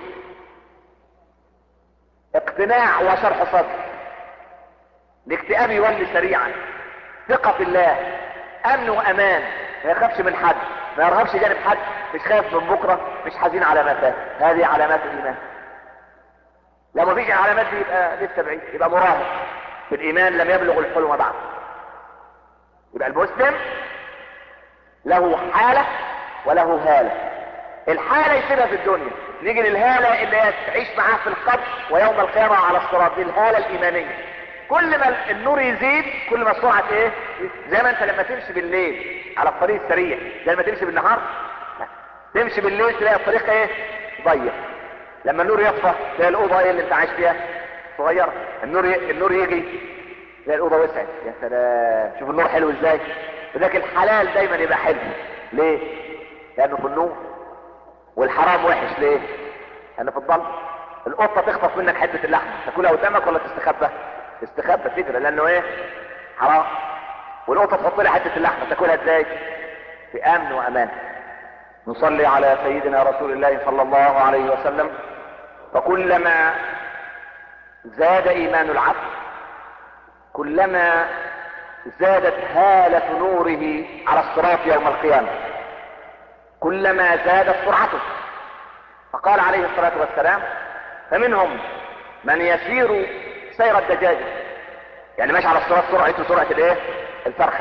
اقتناع وشرح صدر الاكتئاب يولي سريعا ثقة في الله امن وامان ما يخافش من حد ما يرهبش جانب حد مش خايف من بكرة مش حزين على ما فات هذه علامات الايمان لو ما فيش العلامات دي يبقى لسه بعيد يبقى مراهق في الايمان لم يبلغ الحلم بعد يبقى المسلم له حالة وله هالة الحالة يسيبها في الدنيا نيجي للهالة اللي هي تعيش معاه في القبر ويوم القيامة على الصراط دي الهالة الإيمانية كل ما النور يزيد كل ما السرعة ايه زي ما انت لما تمشي بالليل على الطريق السريع زي ما تمشي بالنهار لا تمشي بالليل تلاقي الطريق ايه ضيق لما النور يطفى تلاقي الأوضة ايه اللي انت عايش فيها صغيرة النور ي... النور يجي تلاقي الأوضة وسعت يا سلام شوف النور حلو ازاي لذلك الحلال دايما يبقى حلو ليه لأنه في النور والحرام وحش ليه لأنه في الظل القطة تخطف منك حتة اللحم تاكلها قدامك ولا تستخبى تستخبى تجري لأنه ايه حرام والقطة تحط لها حتة اللحم تاكلها ازاي في امن وامان نصلي على سيدنا رسول الله صلى الله عليه وسلم فكلما زاد ايمان العبد كلما زادت هالة نوره على الصراط يوم القيامة كلما زادت سرعته فقال عليه الصلاة والسلام فمنهم من يسير سير الدجاجة يعني ماشي على الصراط سرعته سرعة الايه الفرخة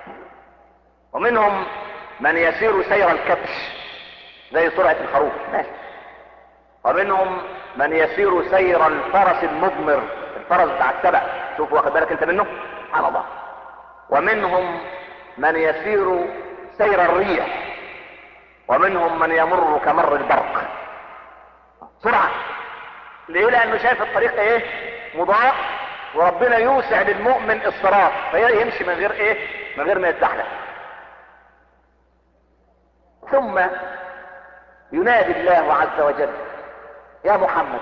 ومنهم من يسير سير الكبش زي سرعة الخروف ماشي ومنهم من يسير سير الفرس المضمر الفرس بتاع السبع شوف واخد بالك انت منه سبحان الله ومنهم من يسير سير الريح ومنهم من يمر كمر البرق سرعة ليه لانه شايف الطريق ايه مضاء وربنا يوسع للمؤمن الصراط فيمشي من غير ايه من غير ما يتزحلق ثم ينادي الله عز وجل يا محمد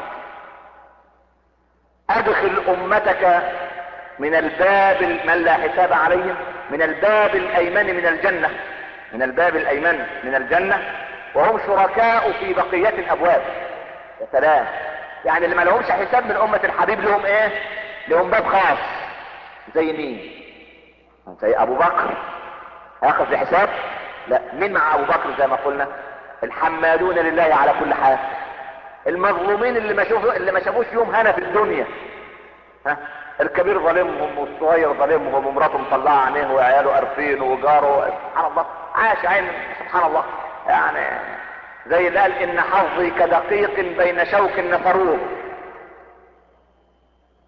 ادخل امتك من الباب من لا حساب عليهم من الباب الايمن من الجنة من الباب الايمن من الجنة وهم شركاء في بقية الابواب يا سلام يعني اللي ما لهمش حساب من امة الحبيب لهم ايه لهم باب خاص زي مين زي ابو بكر هياخذ بحساب لا مين مع ابو بكر زي ما قلنا الحمادون لله على كل حال المظلومين اللي ما شافوا اللي ما شافوش يوم هنا في الدنيا ها الكبير ظالمهم والصغير ظالمهم ومراته مطلعه عينيه وعياله قرفين وجاره سبحان الله عاش عين سبحان الله يعني زي اللي قال ان حظي كدقيق بين شوك نفروه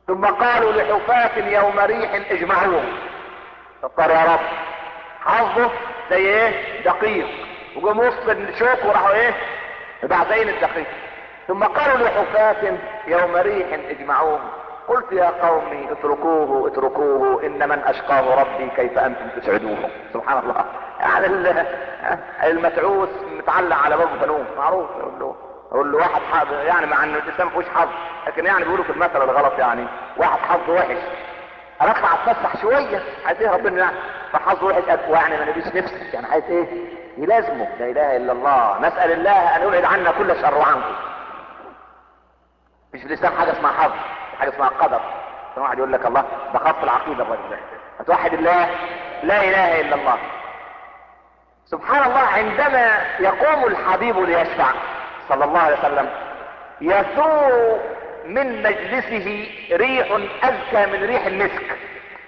ثم قالوا لحفاة يوم ريح اجمعوهم فقال يا رب حظه زي ايه دقيق وجم وسط الشوك وراحوا ايه بعدين الدقيق ثم قالوا لحفاة يوم ريح اجمعوهم قلت يا قومي اتركوه اتركوه ان من اشقاه ربي كيف انتم تسعدوه سبحان الله يعني المتعوس متعلق على باب بنوم معروف يقول له يقول له واحد حظ يعني مع ان الاسلام فيهوش حظ لكن يعني بيقولوا في المثل الغلط يعني واحد حظه وحش انا اطلع اتفسح شويه عايز ايه ربنا يعني فحظه وحش يعني ما نبيش نفسي يعني عايز ايه يلازمه لا اله الا الله نسال الله ان يبعد عنا كل شر وعنكم مش في الاسلام حاجه اسمها حظ حاجه اسمها قدر واحد يقول لك الله ده خط العقيده الراجل ده هتوحد الله لا اله الا الله سبحان الله عندما يقوم الحبيب ليشفع صلى الله عليه وسلم يثور من مجلسه ريح اذكى من ريح المسك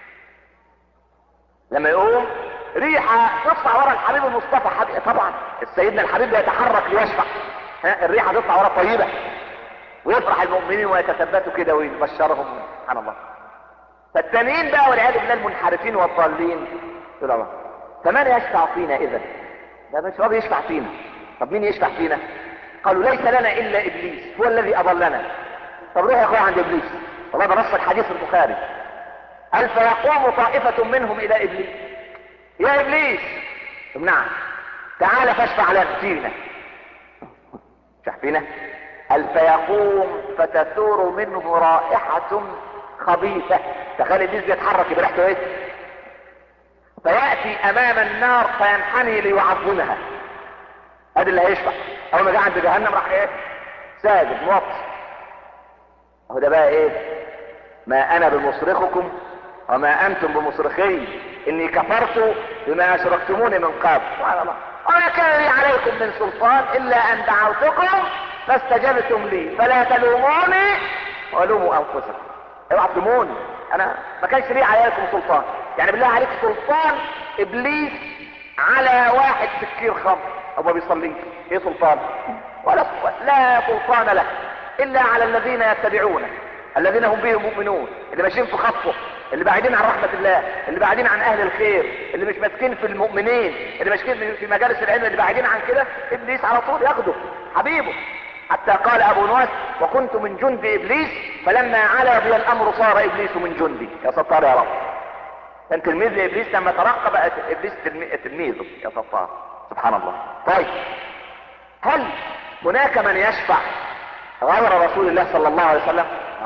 لما يقوم ريحة تطلع ورا الحبيب المصطفى حبيب طبعا سيدنا الحبيب يتحرك ليشفع ها الريحة تطلع ورا طيبة ويفرح المؤمنين ويتثبتوا كده ويبشرهم سبحان الله فالتانيين بقى والعياذ بالله المنحرفين والضالين يقول الله فمن يشفع فينا اذا ده مش هو بيشفع فينا طب مين يشفع فينا قالوا ليس لنا الا ابليس هو الذي اضلنا طب روح يا اخويا عند ابليس والله ده نص الحديث البخاري قال فيقوم طائفة منهم الى ابليس يا ابليس نعم تعال فاشفع لنا فينا اشفع فينا قال فيقوم فتثور منه رائحة خبيثة تخيل ابليس بيتحرك بريحته ايه فيأتي امام النار فينحني ليعظمها ادي اللي هيشفع اول ما جه عند جهنم راح ايه ساجد موطي اهو ده بقى ايه ما انا بمصرخكم وما انتم بمصرخي اني كفرت بما اشركتموني من قبل سبحان الله وما كان لي عليكم من سلطان الا ان دعوتكم فاستجبتم لي فلا تلوموني ولوموا انفسكم اوعوا تلوموني انا ما كانش لي عليكم سلطان يعني بالله عليك سلطان ابليس على واحد سكير خمر او ما بيصليش ايه سلطان ولا لا سلطان له الا على الذين يتبعونه الذين هم به مؤمنون اللي ماشيين في خطه اللي بعيدين عن رحمة الله اللي بعيدين عن اهل الخير اللي مش ماسكين في المؤمنين اللي ماسكين في مجالس العلم اللي بعيدين عن كده ابليس على طول ياخده حبيبه حتى قال ابو نواس وكنت من جند ابليس فلما علا بي الامر صار ابليس من جندي يا ستار يا رب كان تلميذ لابليس لما ترقى بقى ابليس تلميذه يا ستار سبحان الله طيب هل هناك من يشفع غير رسول الله صلى الله عليه وسلم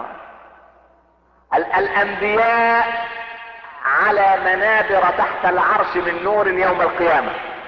الانبياء على منابر تحت العرش من نور يوم القيامة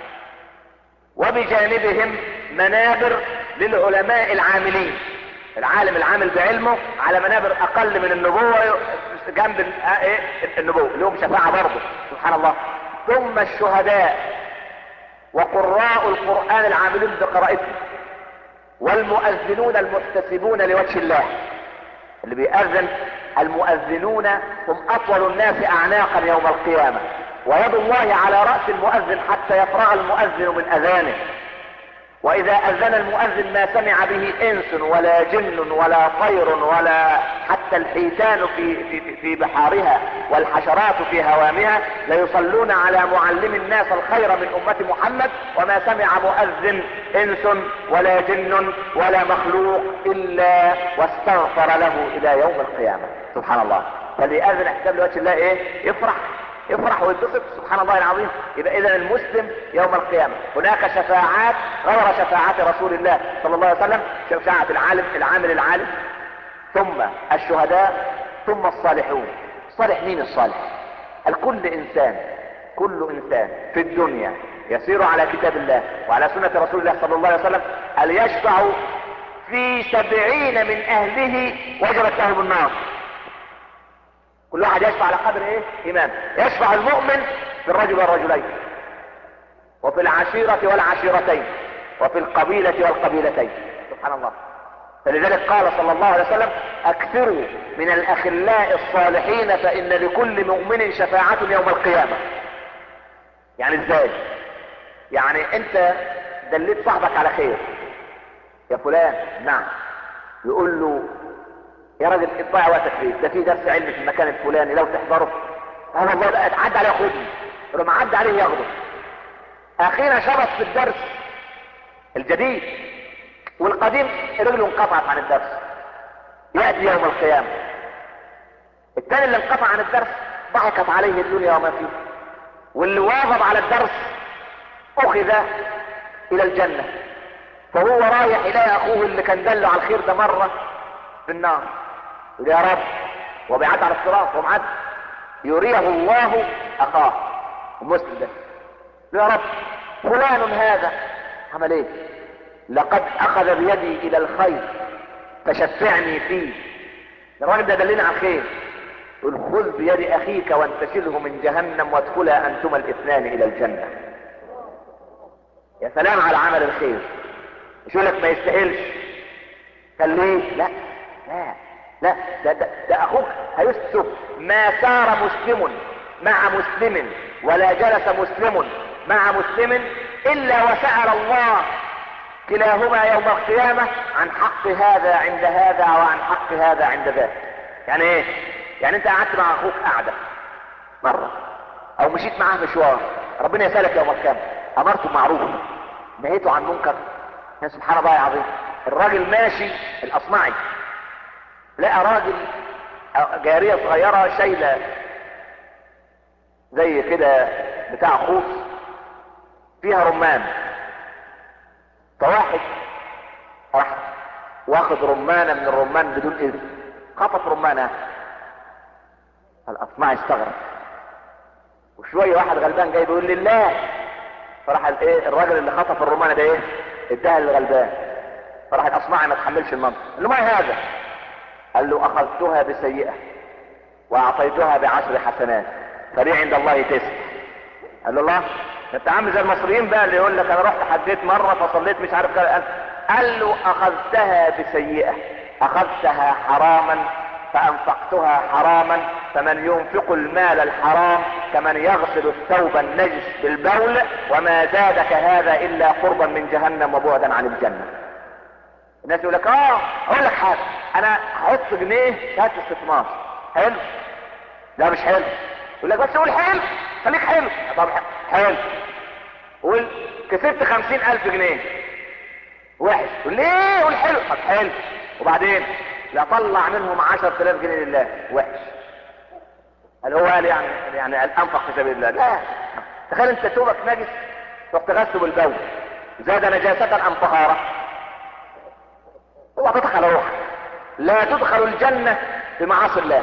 وبجانبهم منابر للعلماء العاملين العالم العامل بعلمه على منابر اقل من النبوة جنب النبوة اللي هم شفاعة برضه سبحان الله ثم الشهداء وقراء القرآن العاملين بقراءته والمؤذنون المحتسبون لوجه الله اللي بيأذن المؤذنون هم اطول الناس اعناقا يوم القيامة ويد الله على رأس المؤذن حتى يفرغ المؤذن من اذانه واذا اذن المؤذن ما سمع به انس ولا جن ولا طير ولا حتى الحيتان في, في, في بحارها والحشرات في هوامها ليصلون على معلم الناس الخير من امة محمد وما سمع مؤذن انس ولا جن ولا مخلوق الا واستغفر له الى يوم القيامة سبحان الله فاللي اذن احساب لوجه الله ايه يفرح يفرح ويتبسط سبحان الله العظيم يبقى اذا المسلم يوم القيامة هناك شفاعات غير شفاعات رسول الله صلى الله عليه وسلم شفاعة العالم العامل العالم ثم الشهداء ثم الصالحون صالح مين الصالح الكل انسان كل انسان في الدنيا يسير على كتاب الله وعلى سنة رسول الله صلى الله عليه وسلم هل يشفع في سبعين من اهله وجبت لهم النار كل واحد يشفع على قدر ايه ايمان يشفع المؤمن في الرجل والرجلين وفي العشيرة والعشيرتين وفي القبيلة والقبيلتين سبحان الله فلذلك قال صلى الله عليه وسلم اكثروا من الاخلاء الصالحين فان لكل مؤمن شفاعة يوم القيامة يعني ازاي يعني انت دليت صاحبك على خير يا فلان نعم يقول له يا راجل اضيع وقتك فيه ده في درس علم في المكان الفلاني لو تحضره انا والله لا اتعدى عليه خدني لما عدى عليه ياخده اخينا شبط في الدرس الجديد والقديم رجله انقطعت عن الدرس ياتي يوم القيامه الثاني اللي انقطع عن الدرس ضحكت عليه الدنيا وما فيه واللي واظب على الدرس اخذ الى الجنه فهو رايح الى اخوه اللي كان دله على الخير ده مره في النار يقول يا رب وبيعد على الصراط ومعد يريه الله اخاه المسلم ده يا رب فلان هذا عمل ايه لقد اخذ بيدي الى الخير فشفعني فيه الراجل ده دلنا على الخير يقول خذ بيد اخيك وانتشله من جهنم وادخلا انتما الاثنان الى الجنة يا سلام على عمل الخير مش يقول لك ما يستاهلش قال ليه لا لا لا ده, ده, ده اخوك هيسلك ما سار مسلم مع مسلم ولا جلس مسلم مع مسلم الا وسأل الله كلاهما يوم القيامة عن حق هذا عند هذا وعن حق هذا عند ذاك يعني ايه يعني انت قعدت مع اخوك قعدة مرة او مشيت معاه مشوار ربنا يسألك يوم القيامة امرته بمعروف نهيته عن منكر يا سبحان الله العظيم الراجل ماشي الاصمعي لقى راجل جارية صغيرة شايلة زي كده بتاع خوص فيها رمان فواحد راح واخد رمانة من الرمان بدون اذن خطف رمانة الاصمعي استغرب وشوية واحد غلبان جاي بيقول لله فراح الايه الراجل اللي خطف الرمانة ده ايه اداها للغلبان فراح الاصمعي ما تحملش المنطق قال له ما هذا قال له اخذتها بسيئة واعطيتها بعشر حسنات فلي عند الله تسع قال له الله انت عامل زي المصريين بقى اللي يقول لك انا رحت حجيت مرة فصليت مش عارف كده قال له اخذتها بسيئة اخذتها حراما فانفقتها حراما فمن ينفق المال الحرام كمن يغسل الثوب النجس بالبول وما زادك هذا الا قربا من جهنم وبعدا عن الجنة الناس يقول لك اه اقول لك حاجة انا هحط جنيه شهادة استثمار حلو لا مش حلو يقول لك بس قول حلو خليك حلو طب حلو قول كسبت خمسين الف جنيه وحش قول ليه قول حلو طب حلو وبعدين يطلع منهم عشر تلاف جنيه لله وحش قال هو قال يعني يعني قال انفق في سبيل الله لا تخيل انت توبك نجس تروح تغسل بالبول زاد نجاسة ام طهارة اوعى تدخل روحك لا تدخل الجنة بمعاصي الله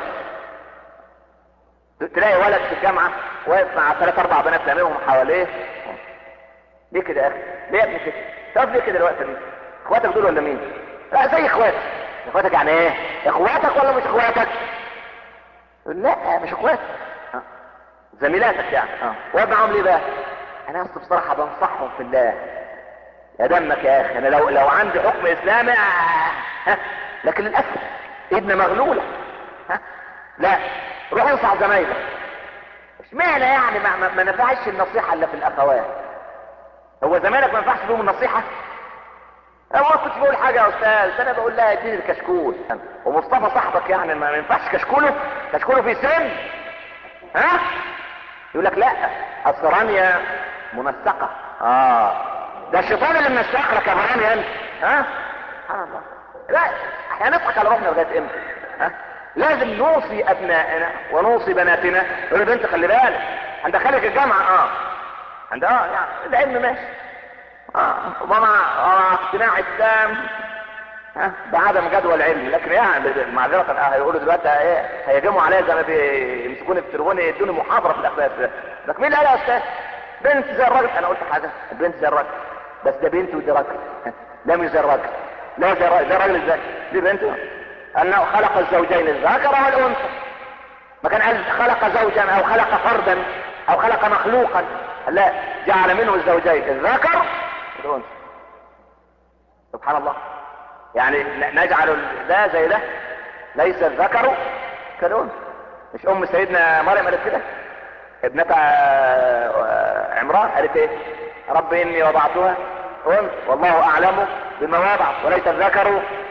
تلاقي ولد في الجامعة واقف مع ثلاث اربع بنات تعملهم حواليه ليه كده يا اخي ليه يا ابني كده طب ليه كده الوقت دي اخواتك دول ولا مين لا زي اخواتك اخواتك يعني ايه اخواتك ولا مش اخواتك لا مش اخواتك اه. زميلاتك يعني اه واقف معاهم ليه بقى انا اصل بصراحة بنصحهم في الله يا دمك يا اخي انا لو لو عندي حكم اسلامي ها لكن للاسف ابن مغلولة ها لا روح انصح زمايلك اشمعنى يعني ما, ما, ما نفعش النصيحة الا في الاخوات هو زمانك ما ينفعش فيهم النصيحة هو كنت بقول حاجة يا استاذ انا بقول لها اديني الكشكول ومصطفى صاحبك يعني ما ينفعش كشكوله كشكوله في سن ها يقول لك لا اصل رانيا منسقة اه ده الشيطان اللي منسق لك يا رانيا انت ها سبحان الله لا احنا نضحك على روحنا لغايه امتى ها لازم نوصي ابنائنا ونوصي بناتنا يقول بنت خلي بالك هندخلك الجامعة اه عند اه يعني العلم ماشي اه ومع مع اقتناع التام ها بعدم جدوى العلم لكن يعني معذرة اه هيقولوا دلوقتي ايه هيهجموا عليا زي ما بيمسكوني في التليفون يدوني محاضرة في الاخلاق لك مين قال يا استاذ بنت زي الراجل انا قلت حاجة البنت زي الراجل بس ده بنت ودي راجل لا مش زي الراجل لا زي الراجل زي الراجل ازاي دي بنت انه خلق الزوجين الذكر والانثى ما كان قال خلق زوجا او خلق فردا او خلق مخلوقا لا جعل منه الزوجين الذكر والانثى سبحان الله يعني نجعل ده زي ده ليس الذكر كالانثى مش ام سيدنا مريم قالت كده ابنة عمران قالت ايه رب اني وضعتها انثى والله اعلم بما وضع وليس الذكر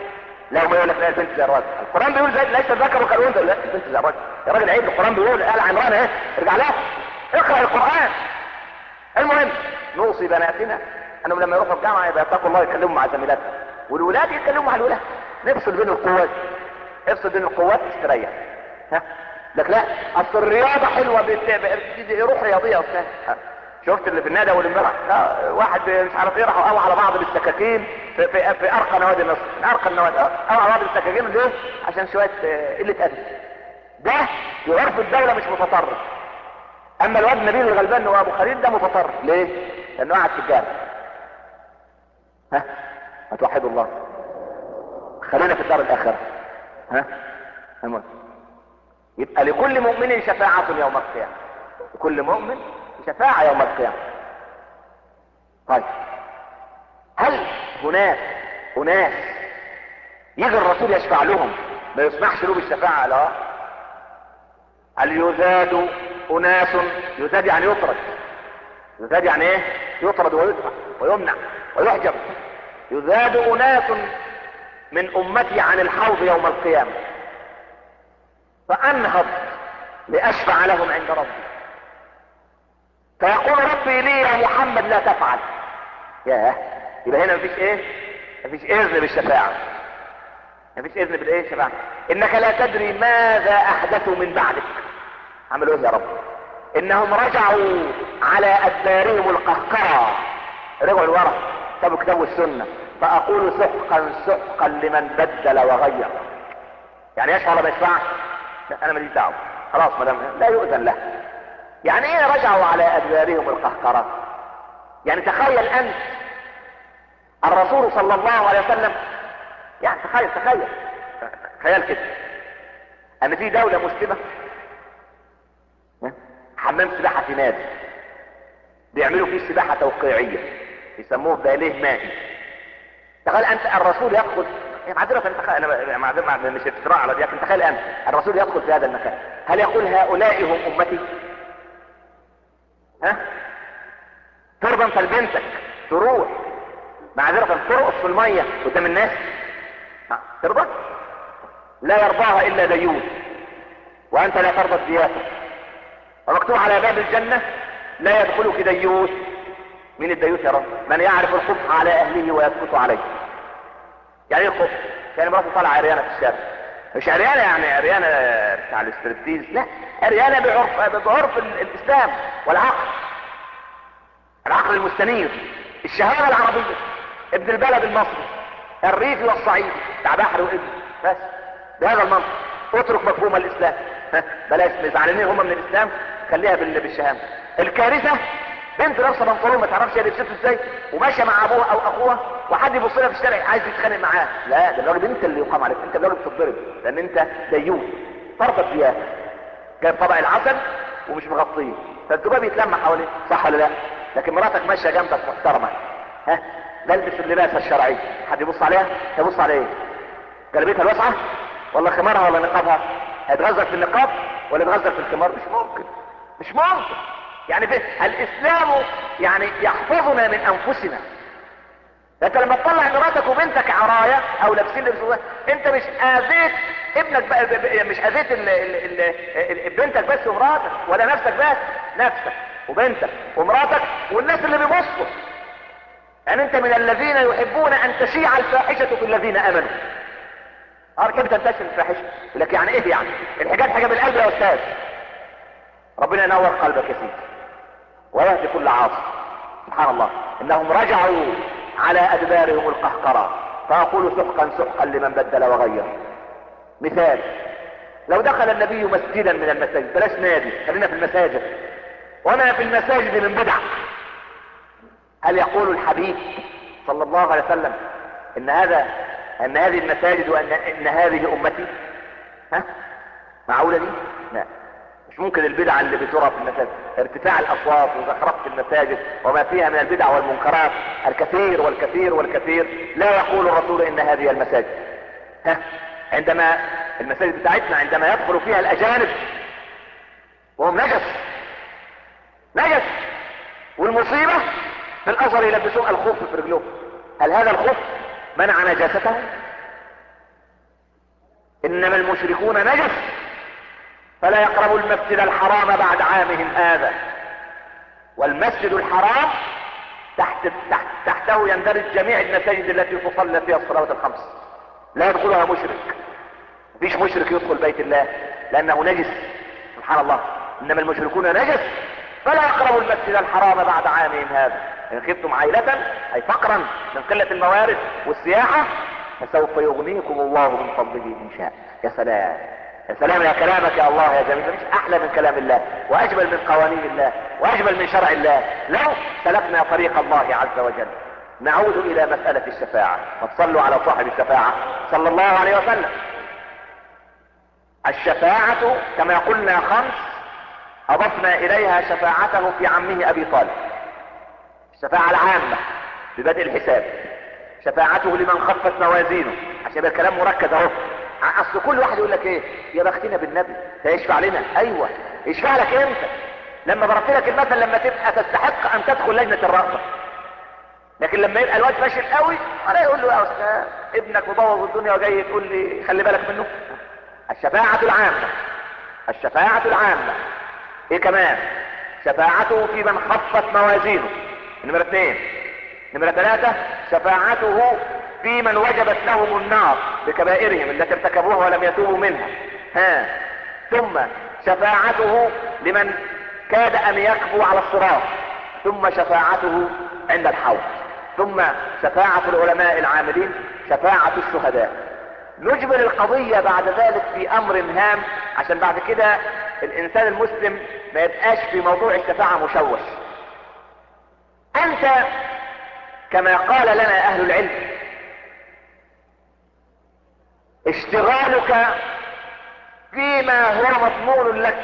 لا ما يقول لك لا البنت زي الراجل القران بيقول زي ليس الذكر كالانثى لا البنت زي الراجل يا راجل عيب القران بيقول قال عمران اهي ارجع لها اقرا القران المهم نوصي بناتنا انهم لما يروحوا الجامعه يبقى يتقوا الله يتكلموا مع زميلاتهم والولاد يتكلموا مع الولاد نفصل بين القوات افصل بين القوات تستريح ها لك لا اصل الرياضه حلوه روح رياضيه يا استاذ شفت اللي في النادي اول امبارح واحد مش عارف ايه راحوا قووا على بعض بالسكاكين في, في, في ارقى نوادي مصر من ارقى النوادي قووا على بعض بالسكاكين ليه؟ عشان شويه قله ادب ده في عرف الدوله مش متطرف اما الواد نبيل الغلبان وابو خليل ده متطرف ليه؟ لانه قاعد في الجامع ها ما توحدوا الله خلينا في الدار الاخره ها المهم يبقى لكل مؤمن شفاعة يوم القيامة لكل مؤمن شفاعة يوم القيامة طيب هل هناك أناس يجي الرسول يشفع لهم ما يسمحش له بالشفاعة لا هل يزاد أناس يزاد يعني يطرد يزاد يعني ايه يطرد ويدفع ويمنع ويحجب يزاد أناس من أمتي عن الحوض يوم القيامة فأنهض لأشفع لهم عند ربي فيقول ربي لي يا محمد لا تفعل ياه يبقى هنا مفيش ايه مفيش اذن بالشفاعة مفيش اذن بالايه شفاعة انك لا تدري ماذا احدثوا من بعدك عملوا ايه يا رب انهم رجعوا على ادبارهم القهقرة رجعوا لورا سابوا كتاب السنة فاقول سحقا سحقا لمن بدل وغير يعني يشفع ولا ما يشفعش انا ماليش دعوه خلاص ما دام لا يؤذن له يعني ايه رجعوا على ادبارهم القهقرة يعني تخيل انت الرسول صلى الله عليه وسلم يعني تخيل تخيل خيال كده ان في دولة مسلمة حمام سباحة في نادي بيعملوا فيه سباحة توقيعية يسموه باليه مائي تخيل انت الرسول يدخل معذرة انت انا معذرة مش افتراء على دي لكن تخيل انت الرسول يدخل في هذا المكان هل يقول هؤلاء هم امتي ها ترضى انت لبنتك تروح معذرة ترقص في المية قدام الناس ها. ترضى لا يرضاها الا ديون وانت لا ترضى الدياسة ومكتوب على باب الجنة لا يدخلك ديوث من الديوث يا رب من يعرف القبح على اهله ويسكت عليه يعني ايه القبح يعني مراته طالعه عريانه في الشارع مش عريانه يعني عريانه بتاع الاستريبتيز لا عريانه بعرف بعرف الاسلام والعقل العقل المستنير الشهاده العربيه ابن البلد المصري الريفي والصعيدي بتاع بحر وابن بس بهذا المنطق اترك مفهوم الاسلام بلاش زعلانين هم من الاسلام خليها بالشهامه الكارثه بنت لابسه بنطلون ما تعرفش هي لبسته ازاي وماشيه مع ابوها او اخوها وحد يبص لها في الشارع عايز يتخانق معاها لا ده الراجل انت اللي يقام عليك انت الراجل تتضرب لان انت ديون فرضت زياده جايب طبق العسل ومش مغطيه فالذباب يتلمع حواليه صح ولا لا لكن مراتك ماشيه جنبك محترمه ها نلبس اللباس الشرعي حد يبص عليها هيبص على ايه جلبيتها الواسعه ولا خمارها ولا نقابها هيتغزل في النقاب ولا يتغزل في الخمار مش ممكن مش ممكن يعني في الاسلام يعني يحفظنا من انفسنا انت لما تطلع مراتك وبنتك عراية او لابسين لبس انت مش اذيت ابنك بقى مش اذيت ال ال ال بنتك بس ومراتك ولا نفسك بس نفسك وبنتك ومراتك والناس اللي بيبصوا يعني انت من الذين يحبون ان تشيع الفاحشة في الذين امنوا اه كيف تنتشر الفاحشة يقول لك يعني ايه يعني الحجاب حجاب القلب يا استاذ ربنا ينور قلبك يا سيدي ويهدي كل عاصي سبحان الله انهم رجعوا على ادبارهم القهقرة فاقول سحقا سحقا لمن بدل وغير مثال لو دخل النبي مسجدا من المساجد بلاش نادي خلينا في المساجد وما في المساجد من بدع هل يقول الحبيب صلى الله عليه وسلم ان هذا ان هذه المساجد وان ان هذه امتي ها معقوله دي لا مش ممكن البدع اللي بترى في المساجد ارتفاع الاصوات وزخرفه المساجد وما فيها من البدع والمنكرات الكثير والكثير والكثير لا يقول الرسول ان هذه المساجد ها عندما المساجد بتاعتنا عندما يدخل فيها الاجانب وهم نجس نجس والمصيبة في الازهر يلبسون الخف في رجلهم هل هذا الخف منع نجاسته انما المشركون نجس فلا يقربوا المسجد الحرام بعد عامهم هذا والمسجد الحرام تحت, تحت تحته يندرج جميع المساجد التي تصلى فيها الصلوات الخمس لا يدخلها مشرك مفيش مشرك يدخل بيت الله لانه نجس سبحان الله انما المشركون نجس فلا يقربوا المسجد الحرام بعد عامهم هذا ان خفتم عيلة اي فقرا من قلة الموارد والسياحة فسوف يغنيكم الله من فضله ان شاء يا سلام يا سلام يا كلامك يا الله يا جميل مش احلى من كلام الله واجمل من قوانين الله واجمل من شرع الله لو سلكنا طريق الله عز وجل نعود الى مسألة الشفاعة فتصلوا على صاحب الشفاعة صلى الله عليه وسلم الشفاعة كما قلنا خمس اضفنا اليها شفاعته في عمه ابي طالب الشفاعة العامة ببدء الحساب شفاعته لمن خفت موازينه عشان يبقى الكلام مركز اهو اصل كل واحد يقول لك ايه يا بختنا بالنبي ده يشفع لنا ايوه يشفع لك امتى لما ضربت لك المثل لما تبقى تستحق ان تدخل لجنة الرأفة لكن لما يبقى الواد فاشل قوي انا يقول له يا استاذ ابنك مبوظ الدنيا وجاي تقول لي خلي بالك منه الشفاعة العامة الشفاعة العامة ايه كمان شفاعته في من خفت موازينه نمرة اثنين نمرة ثلاثة شفاعته في من وجبت لهم النار بكبائرهم التي ارتكبوها ولم يتوبوا منها ها ثم شفاعته لمن كاد ان يكبو على الصراط ثم شفاعته عند الحوض ثم شفاعة العلماء العاملين شفاعة الشهداء نجبر القضية بعد ذلك في امر هام عشان بعد كده الانسان المسلم ما يبقاش في موضوع الشفاعة مشوش انت كما قال لنا اهل العلم اشتغالك فيما هو مضمون لك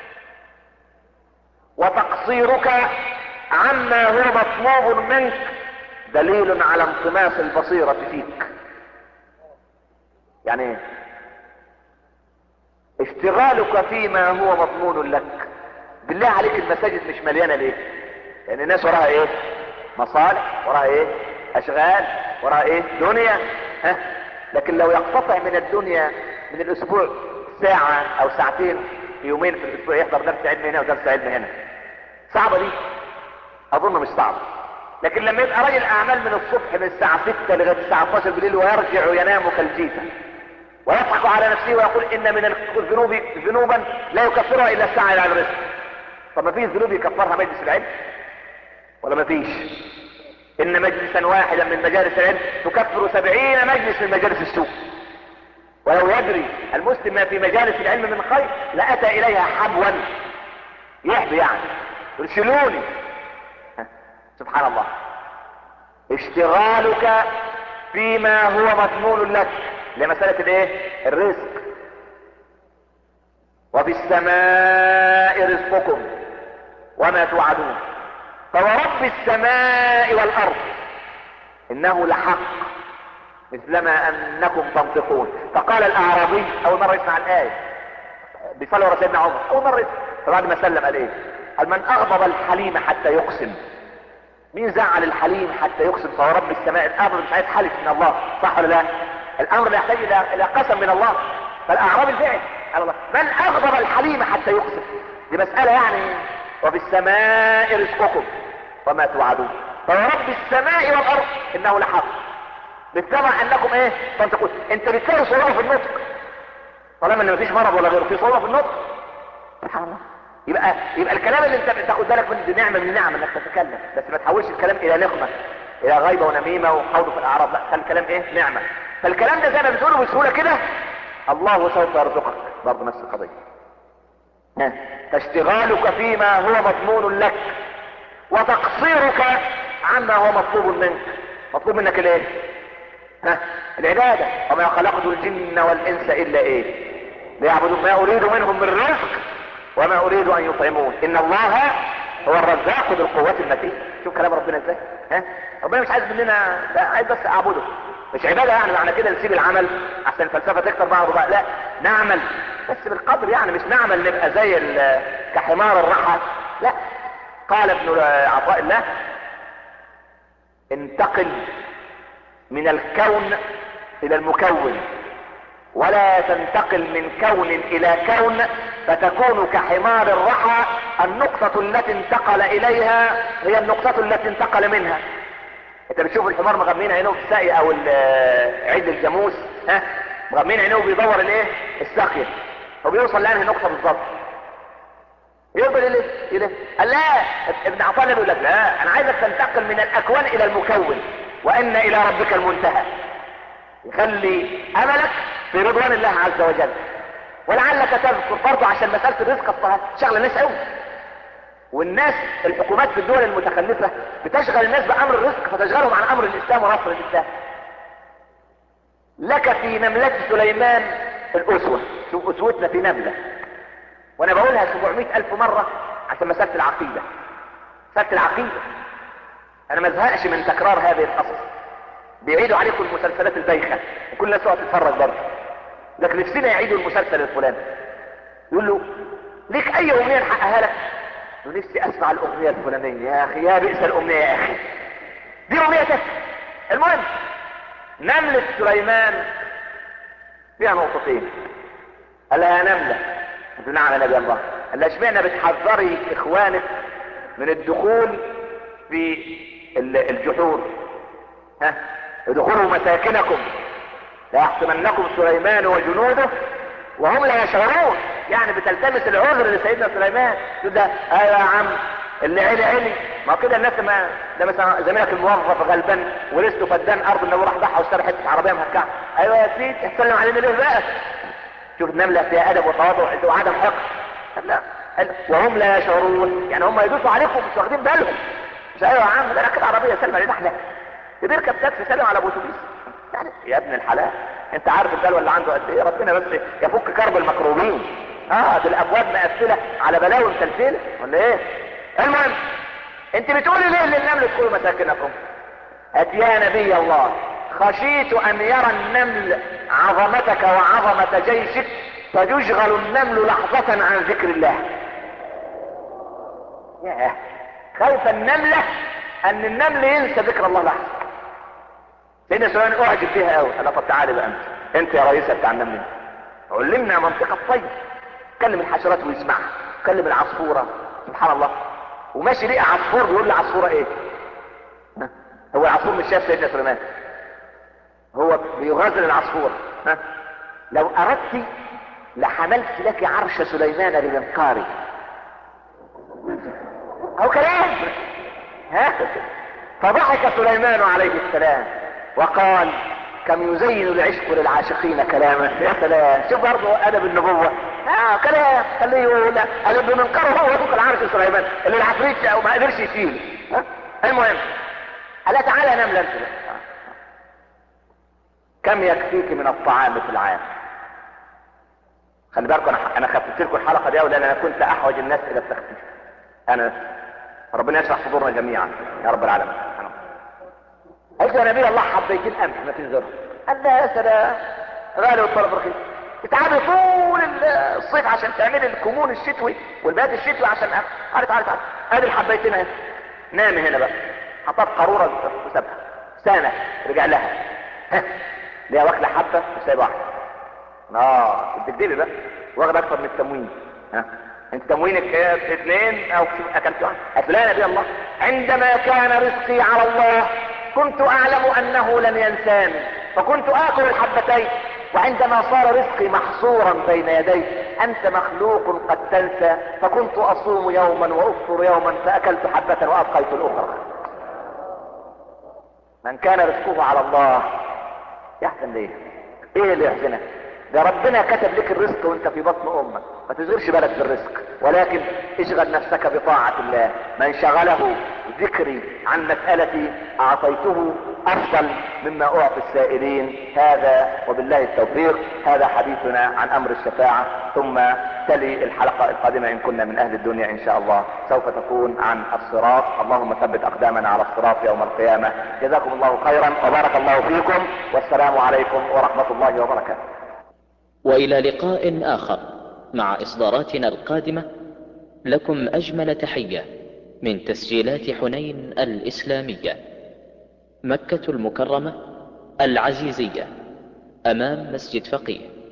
وتقصيرك عما هو مطلوب منك دليل على انطماس البصيرة فيك يعني ايه اشتغالك فيما هو مضمون لك بالله عليك المساجد مش مليانة ليه لان الناس وراها ايه مصالح وراها ايه اشغال وراها ايه دنيا ها لكن لو يقتطع من الدنيا من الاسبوع ساعة او ساعتين يومين في الاسبوع يحضر درس علم هنا ودرس علم هنا صعبة دي اظن مش صعبة لكن لما يبقى راجل اعمال من الصبح من الساعة 6 لغاية الساعة 12 بالليل ويرجع ينام كالجيفة ويضحك على نفسه ويقول ان من الذنوب ذنوبا لا يكفرها الا الساعة الى الرزق طب ما فيش ذنوب يكفرها مجلس العلم ولا ما فيش ان مجلسا واحدا من مجالس العلم تكفر سبعين مجلس من مجالس السوق ولو يدري المسلم ما في مجالس العلم من خير لاتى اليها حبوا يحبي يعني ارسلوني سبحان الله اشتغالك فيما هو مضمون لك لمسألة الايه الرزق وفي السماء رزقكم وما توعدون فورب السماء والارض انه لحق مثلما انكم تنطقون فقال الاعرابي اول مرة يسمع الايه بيصلي ورا سيدنا عمر اول مرة يسمع فبعد ما سلم قال ايه قال من اغضب الحليم حتى يقسم مين زعل الحليم حتى يقسم فهو رب السماء الامر مش عايز حلف من الله صح ولا لا الامر لا يحتاج الى الى قسم من الله فالاعراب الفعل قال الله من اغضب الحليم حتى يقسم دي مسألة يعني وفي السماء رزقكم وما توعدون فرب السماء والارض انه لحق بالسمع انكم ايه تنطقون انت بتلاقي صعوبة في النطق طالما ان مفيش مرض ولا غيره في صعوبة في النطق سبحان الله يبقى يبقى الكلام اللي انت بتاخد بالك منه دي نعمه من النعم انك تتكلم بس ما تحولش الكلام الى نقمه الى غيبه ونميمه وخوض في الاعراض لا خلي الكلام ايه نعمه فالكلام ده زي ما بتقوله بسهوله كده الله سوف يرزقك برضه نفس القضيه ها فاشتغالك فيما هو مضمون لك وتقصيرك عما هو مطلوب منك مطلوب منك الايه ها العباده وما خلقت الجن والانس الا ايه ليعبدون ما اريد منهم من رزق وما اريد ان يطعمون ان الله هو الرزاق ذو القوة المتين شوف كلام ربنا ازاي ها ربنا مش عايز مننا لا عايز بس اعبده مش عبادة يعني معنى كده نسيب العمل عشان الفلسفة تكتر بعض بقى لا نعمل بس بالقدر يعني مش نعمل نبقى زي كحمار الرحى لا قال ابن عطاء الله انتقل من الكون الى المكون ولا تنتقل من كون الى كون فتكون كحمار الرحى النقطة التي انتقل اليها هي النقطة التي انتقل منها انت بتشوف الحمار مغمين عينه في الساقية او عيد الجاموس ها مغمين عينه بيدور الايه الساقية وبيوصل لانهي نقطة بالظبط يفضل يلف يلف قال لا ابن عطاء بيقول لك لا انا عايزك تنتقل من الاكوان الى المكون وان الى ربك المنتهى يخلي املك في رضوان الله عز وجل ولعلك تذكر برضه عشان مسألة الرزق الصلاة شغل الناس قوي والناس الحكومات في الدول المتخلفة بتشغل الناس بأمر الرزق فتشغلهم عن أمر الإسلام ونصر الإسلام لك في نملة سليمان الأسوة شوف أسوتنا في نملة وأنا بقولها 700 ألف مرة عشان مسألة العقيدة مسألة العقيدة أنا ما زهقش من تكرار هذه القصص بيعيدوا عليكم المسلسلات البايخة وكل الناس تقعد تتفرج برضه لكن نفسنا يعيدوا المسلسل الفلاني يقول له ليك اي امنية نحققها لك ونفسي اسمع الاغنية الفلانية يا اخي يا بئس الامنية يا اخي دي امنية تفت المهم نملة سليمان فيها نقطتين قال لها يا نملة نعم يا نبي الله قال لها اشمعنى بتحذري اخوانك من الدخول في الجحور ها ادخلوا مساكنكم لا يحسمنكم سليمان وجنوده وهم لا يشعرون يعني بتلتمس العذر لسيدنا سليمان تقول ده ايوه يا عم اللي علي علي ما كده الناس ما ده مثلا زميلك الموظف غلبان ولسه فدان ارض النبي راح باعها واشترى حته عربيه مهكعه ايوه يا سيدي تسلم علينا ليه بقى شوف النمله فيها ادب وتواضع وعدم حقد لا وهم لا يشعرون يعني هم يدوسوا عليكم مش واخدين بالهم مش ايوه يا عم ده راكب عربيه سلم علينا احنا بيركب تاكسي سلم على ابو اتوبيس يعني يا ابن الحلال انت عارف البلوى اللي عنده قد ايه ربنا بس يفك كرب المكروبين اه دي الابواب مقفله على بلاوي مسلسله ولا ايه المهم انت بتقولي ليه للنمل ادخلوا مساكنكم ات يا نبي الله خشيت ان يرى النمل عظمتك وعظمة جيشك فيشغل النمل لحظة عن ذكر الله ياه خايف النملة ان النمل ينسى ذكر الله لحظة سيدنا سليمان اعجب بيها قوي قال طب تعالي بقى انت انت يا رئيسة بتاع النمل علمنا منطقة الطيب كلم الحشرات ويسمعها كلم العصفورة سبحان الله وماشي ليه عصفور بيقول لعصفورة ايه ها؟ هو العصفور مش شايف سيدنا سليمان هو بيغازل العصفورة ها لو اردت لحملت لك عرش سليمان بمنقاري او كلام ها فضحك سليمان عليه السلام وقال كم يزين العشق للعاشقين كلاما يا سلام شوف برضه ادب النبوة اه كلام خليه يقول قال بمنقره هو فوق العرش سليمان اللي العفريت او ما قدرش يشيله ها المهم الا تعالى نملة انت كم يكفيك من الطعام في العام خلي بالكم انا انا خففت لكم الحلقه دي لان انا كنت احوج الناس الى التخفيف انا ربنا يشرح صدورنا جميعا يا رب العالمين قلت يا نبي الله حبيتين قمح ما تنزلها قال لا يا سلام غالي والطلب رخيص تتعبي طول الصيف عشان تعملي الكمون الشتوي والبيات الشتوي عشان تعالي تعالي تعالي ادي الحبيتين اهي نامي هنا بقى حطها في قاروره وسابها سنه رجع لها ها ليها واكله حبه وسايبه واحده اه بتكدبي بقى واخد اكتر من التموين ها انت تموينك اثنين او اكلت واحد قالت لا يا نبي الله عندما كان رزقي على الله كنت اعلم انه لن ينساني فكنت اكل الحبتين وعندما صار رزقي محصورا بين يدي انت مخلوق قد تنسى فكنت اصوم يوما وافطر يوما فاكلت حبة وابقيت الاخرى من كان رزقه على الله يحزن ليه ايه اللي يحزنك ده ربنا كتب لك الرزق وانت في بطن امك ما تشغلش بالك بالرزق ولكن اشغل نفسك بطاعة الله من شغله ذكري عن مسألتي اعطيته افضل مما اعطي السائلين هذا وبالله التوفيق هذا حديثنا عن امر الشفاعة ثم تلي الحلقة القادمة ان كنا من اهل الدنيا ان شاء الله سوف تكون عن الصراط اللهم ثبت اقدامنا على الصراط يوم القيامة جزاكم الله خيرا وبارك الله فيكم والسلام عليكم ورحمة الله وبركاته والى لقاء اخر مع اصداراتنا القادمة لكم اجمل تحية من تسجيلات حنين الاسلامية مكة المكرمة العزيزية امام مسجد فقيه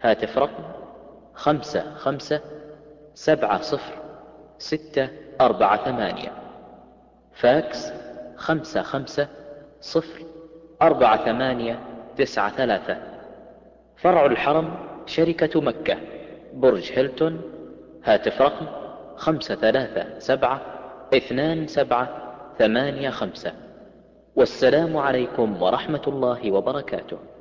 هاتف رقم خمسة خمسة سبعة صفر ستة أربعة ثمانية فاكس خمسة خمسة صفر أربعة ثمانية تسعة ثلاثة فرع الحرم شركة مكة برج هيلتون هاتف رقم خمسة ثلاثة سبعة اثنان سبعة ثمانية خمسة والسلام عليكم ورحمة الله وبركاته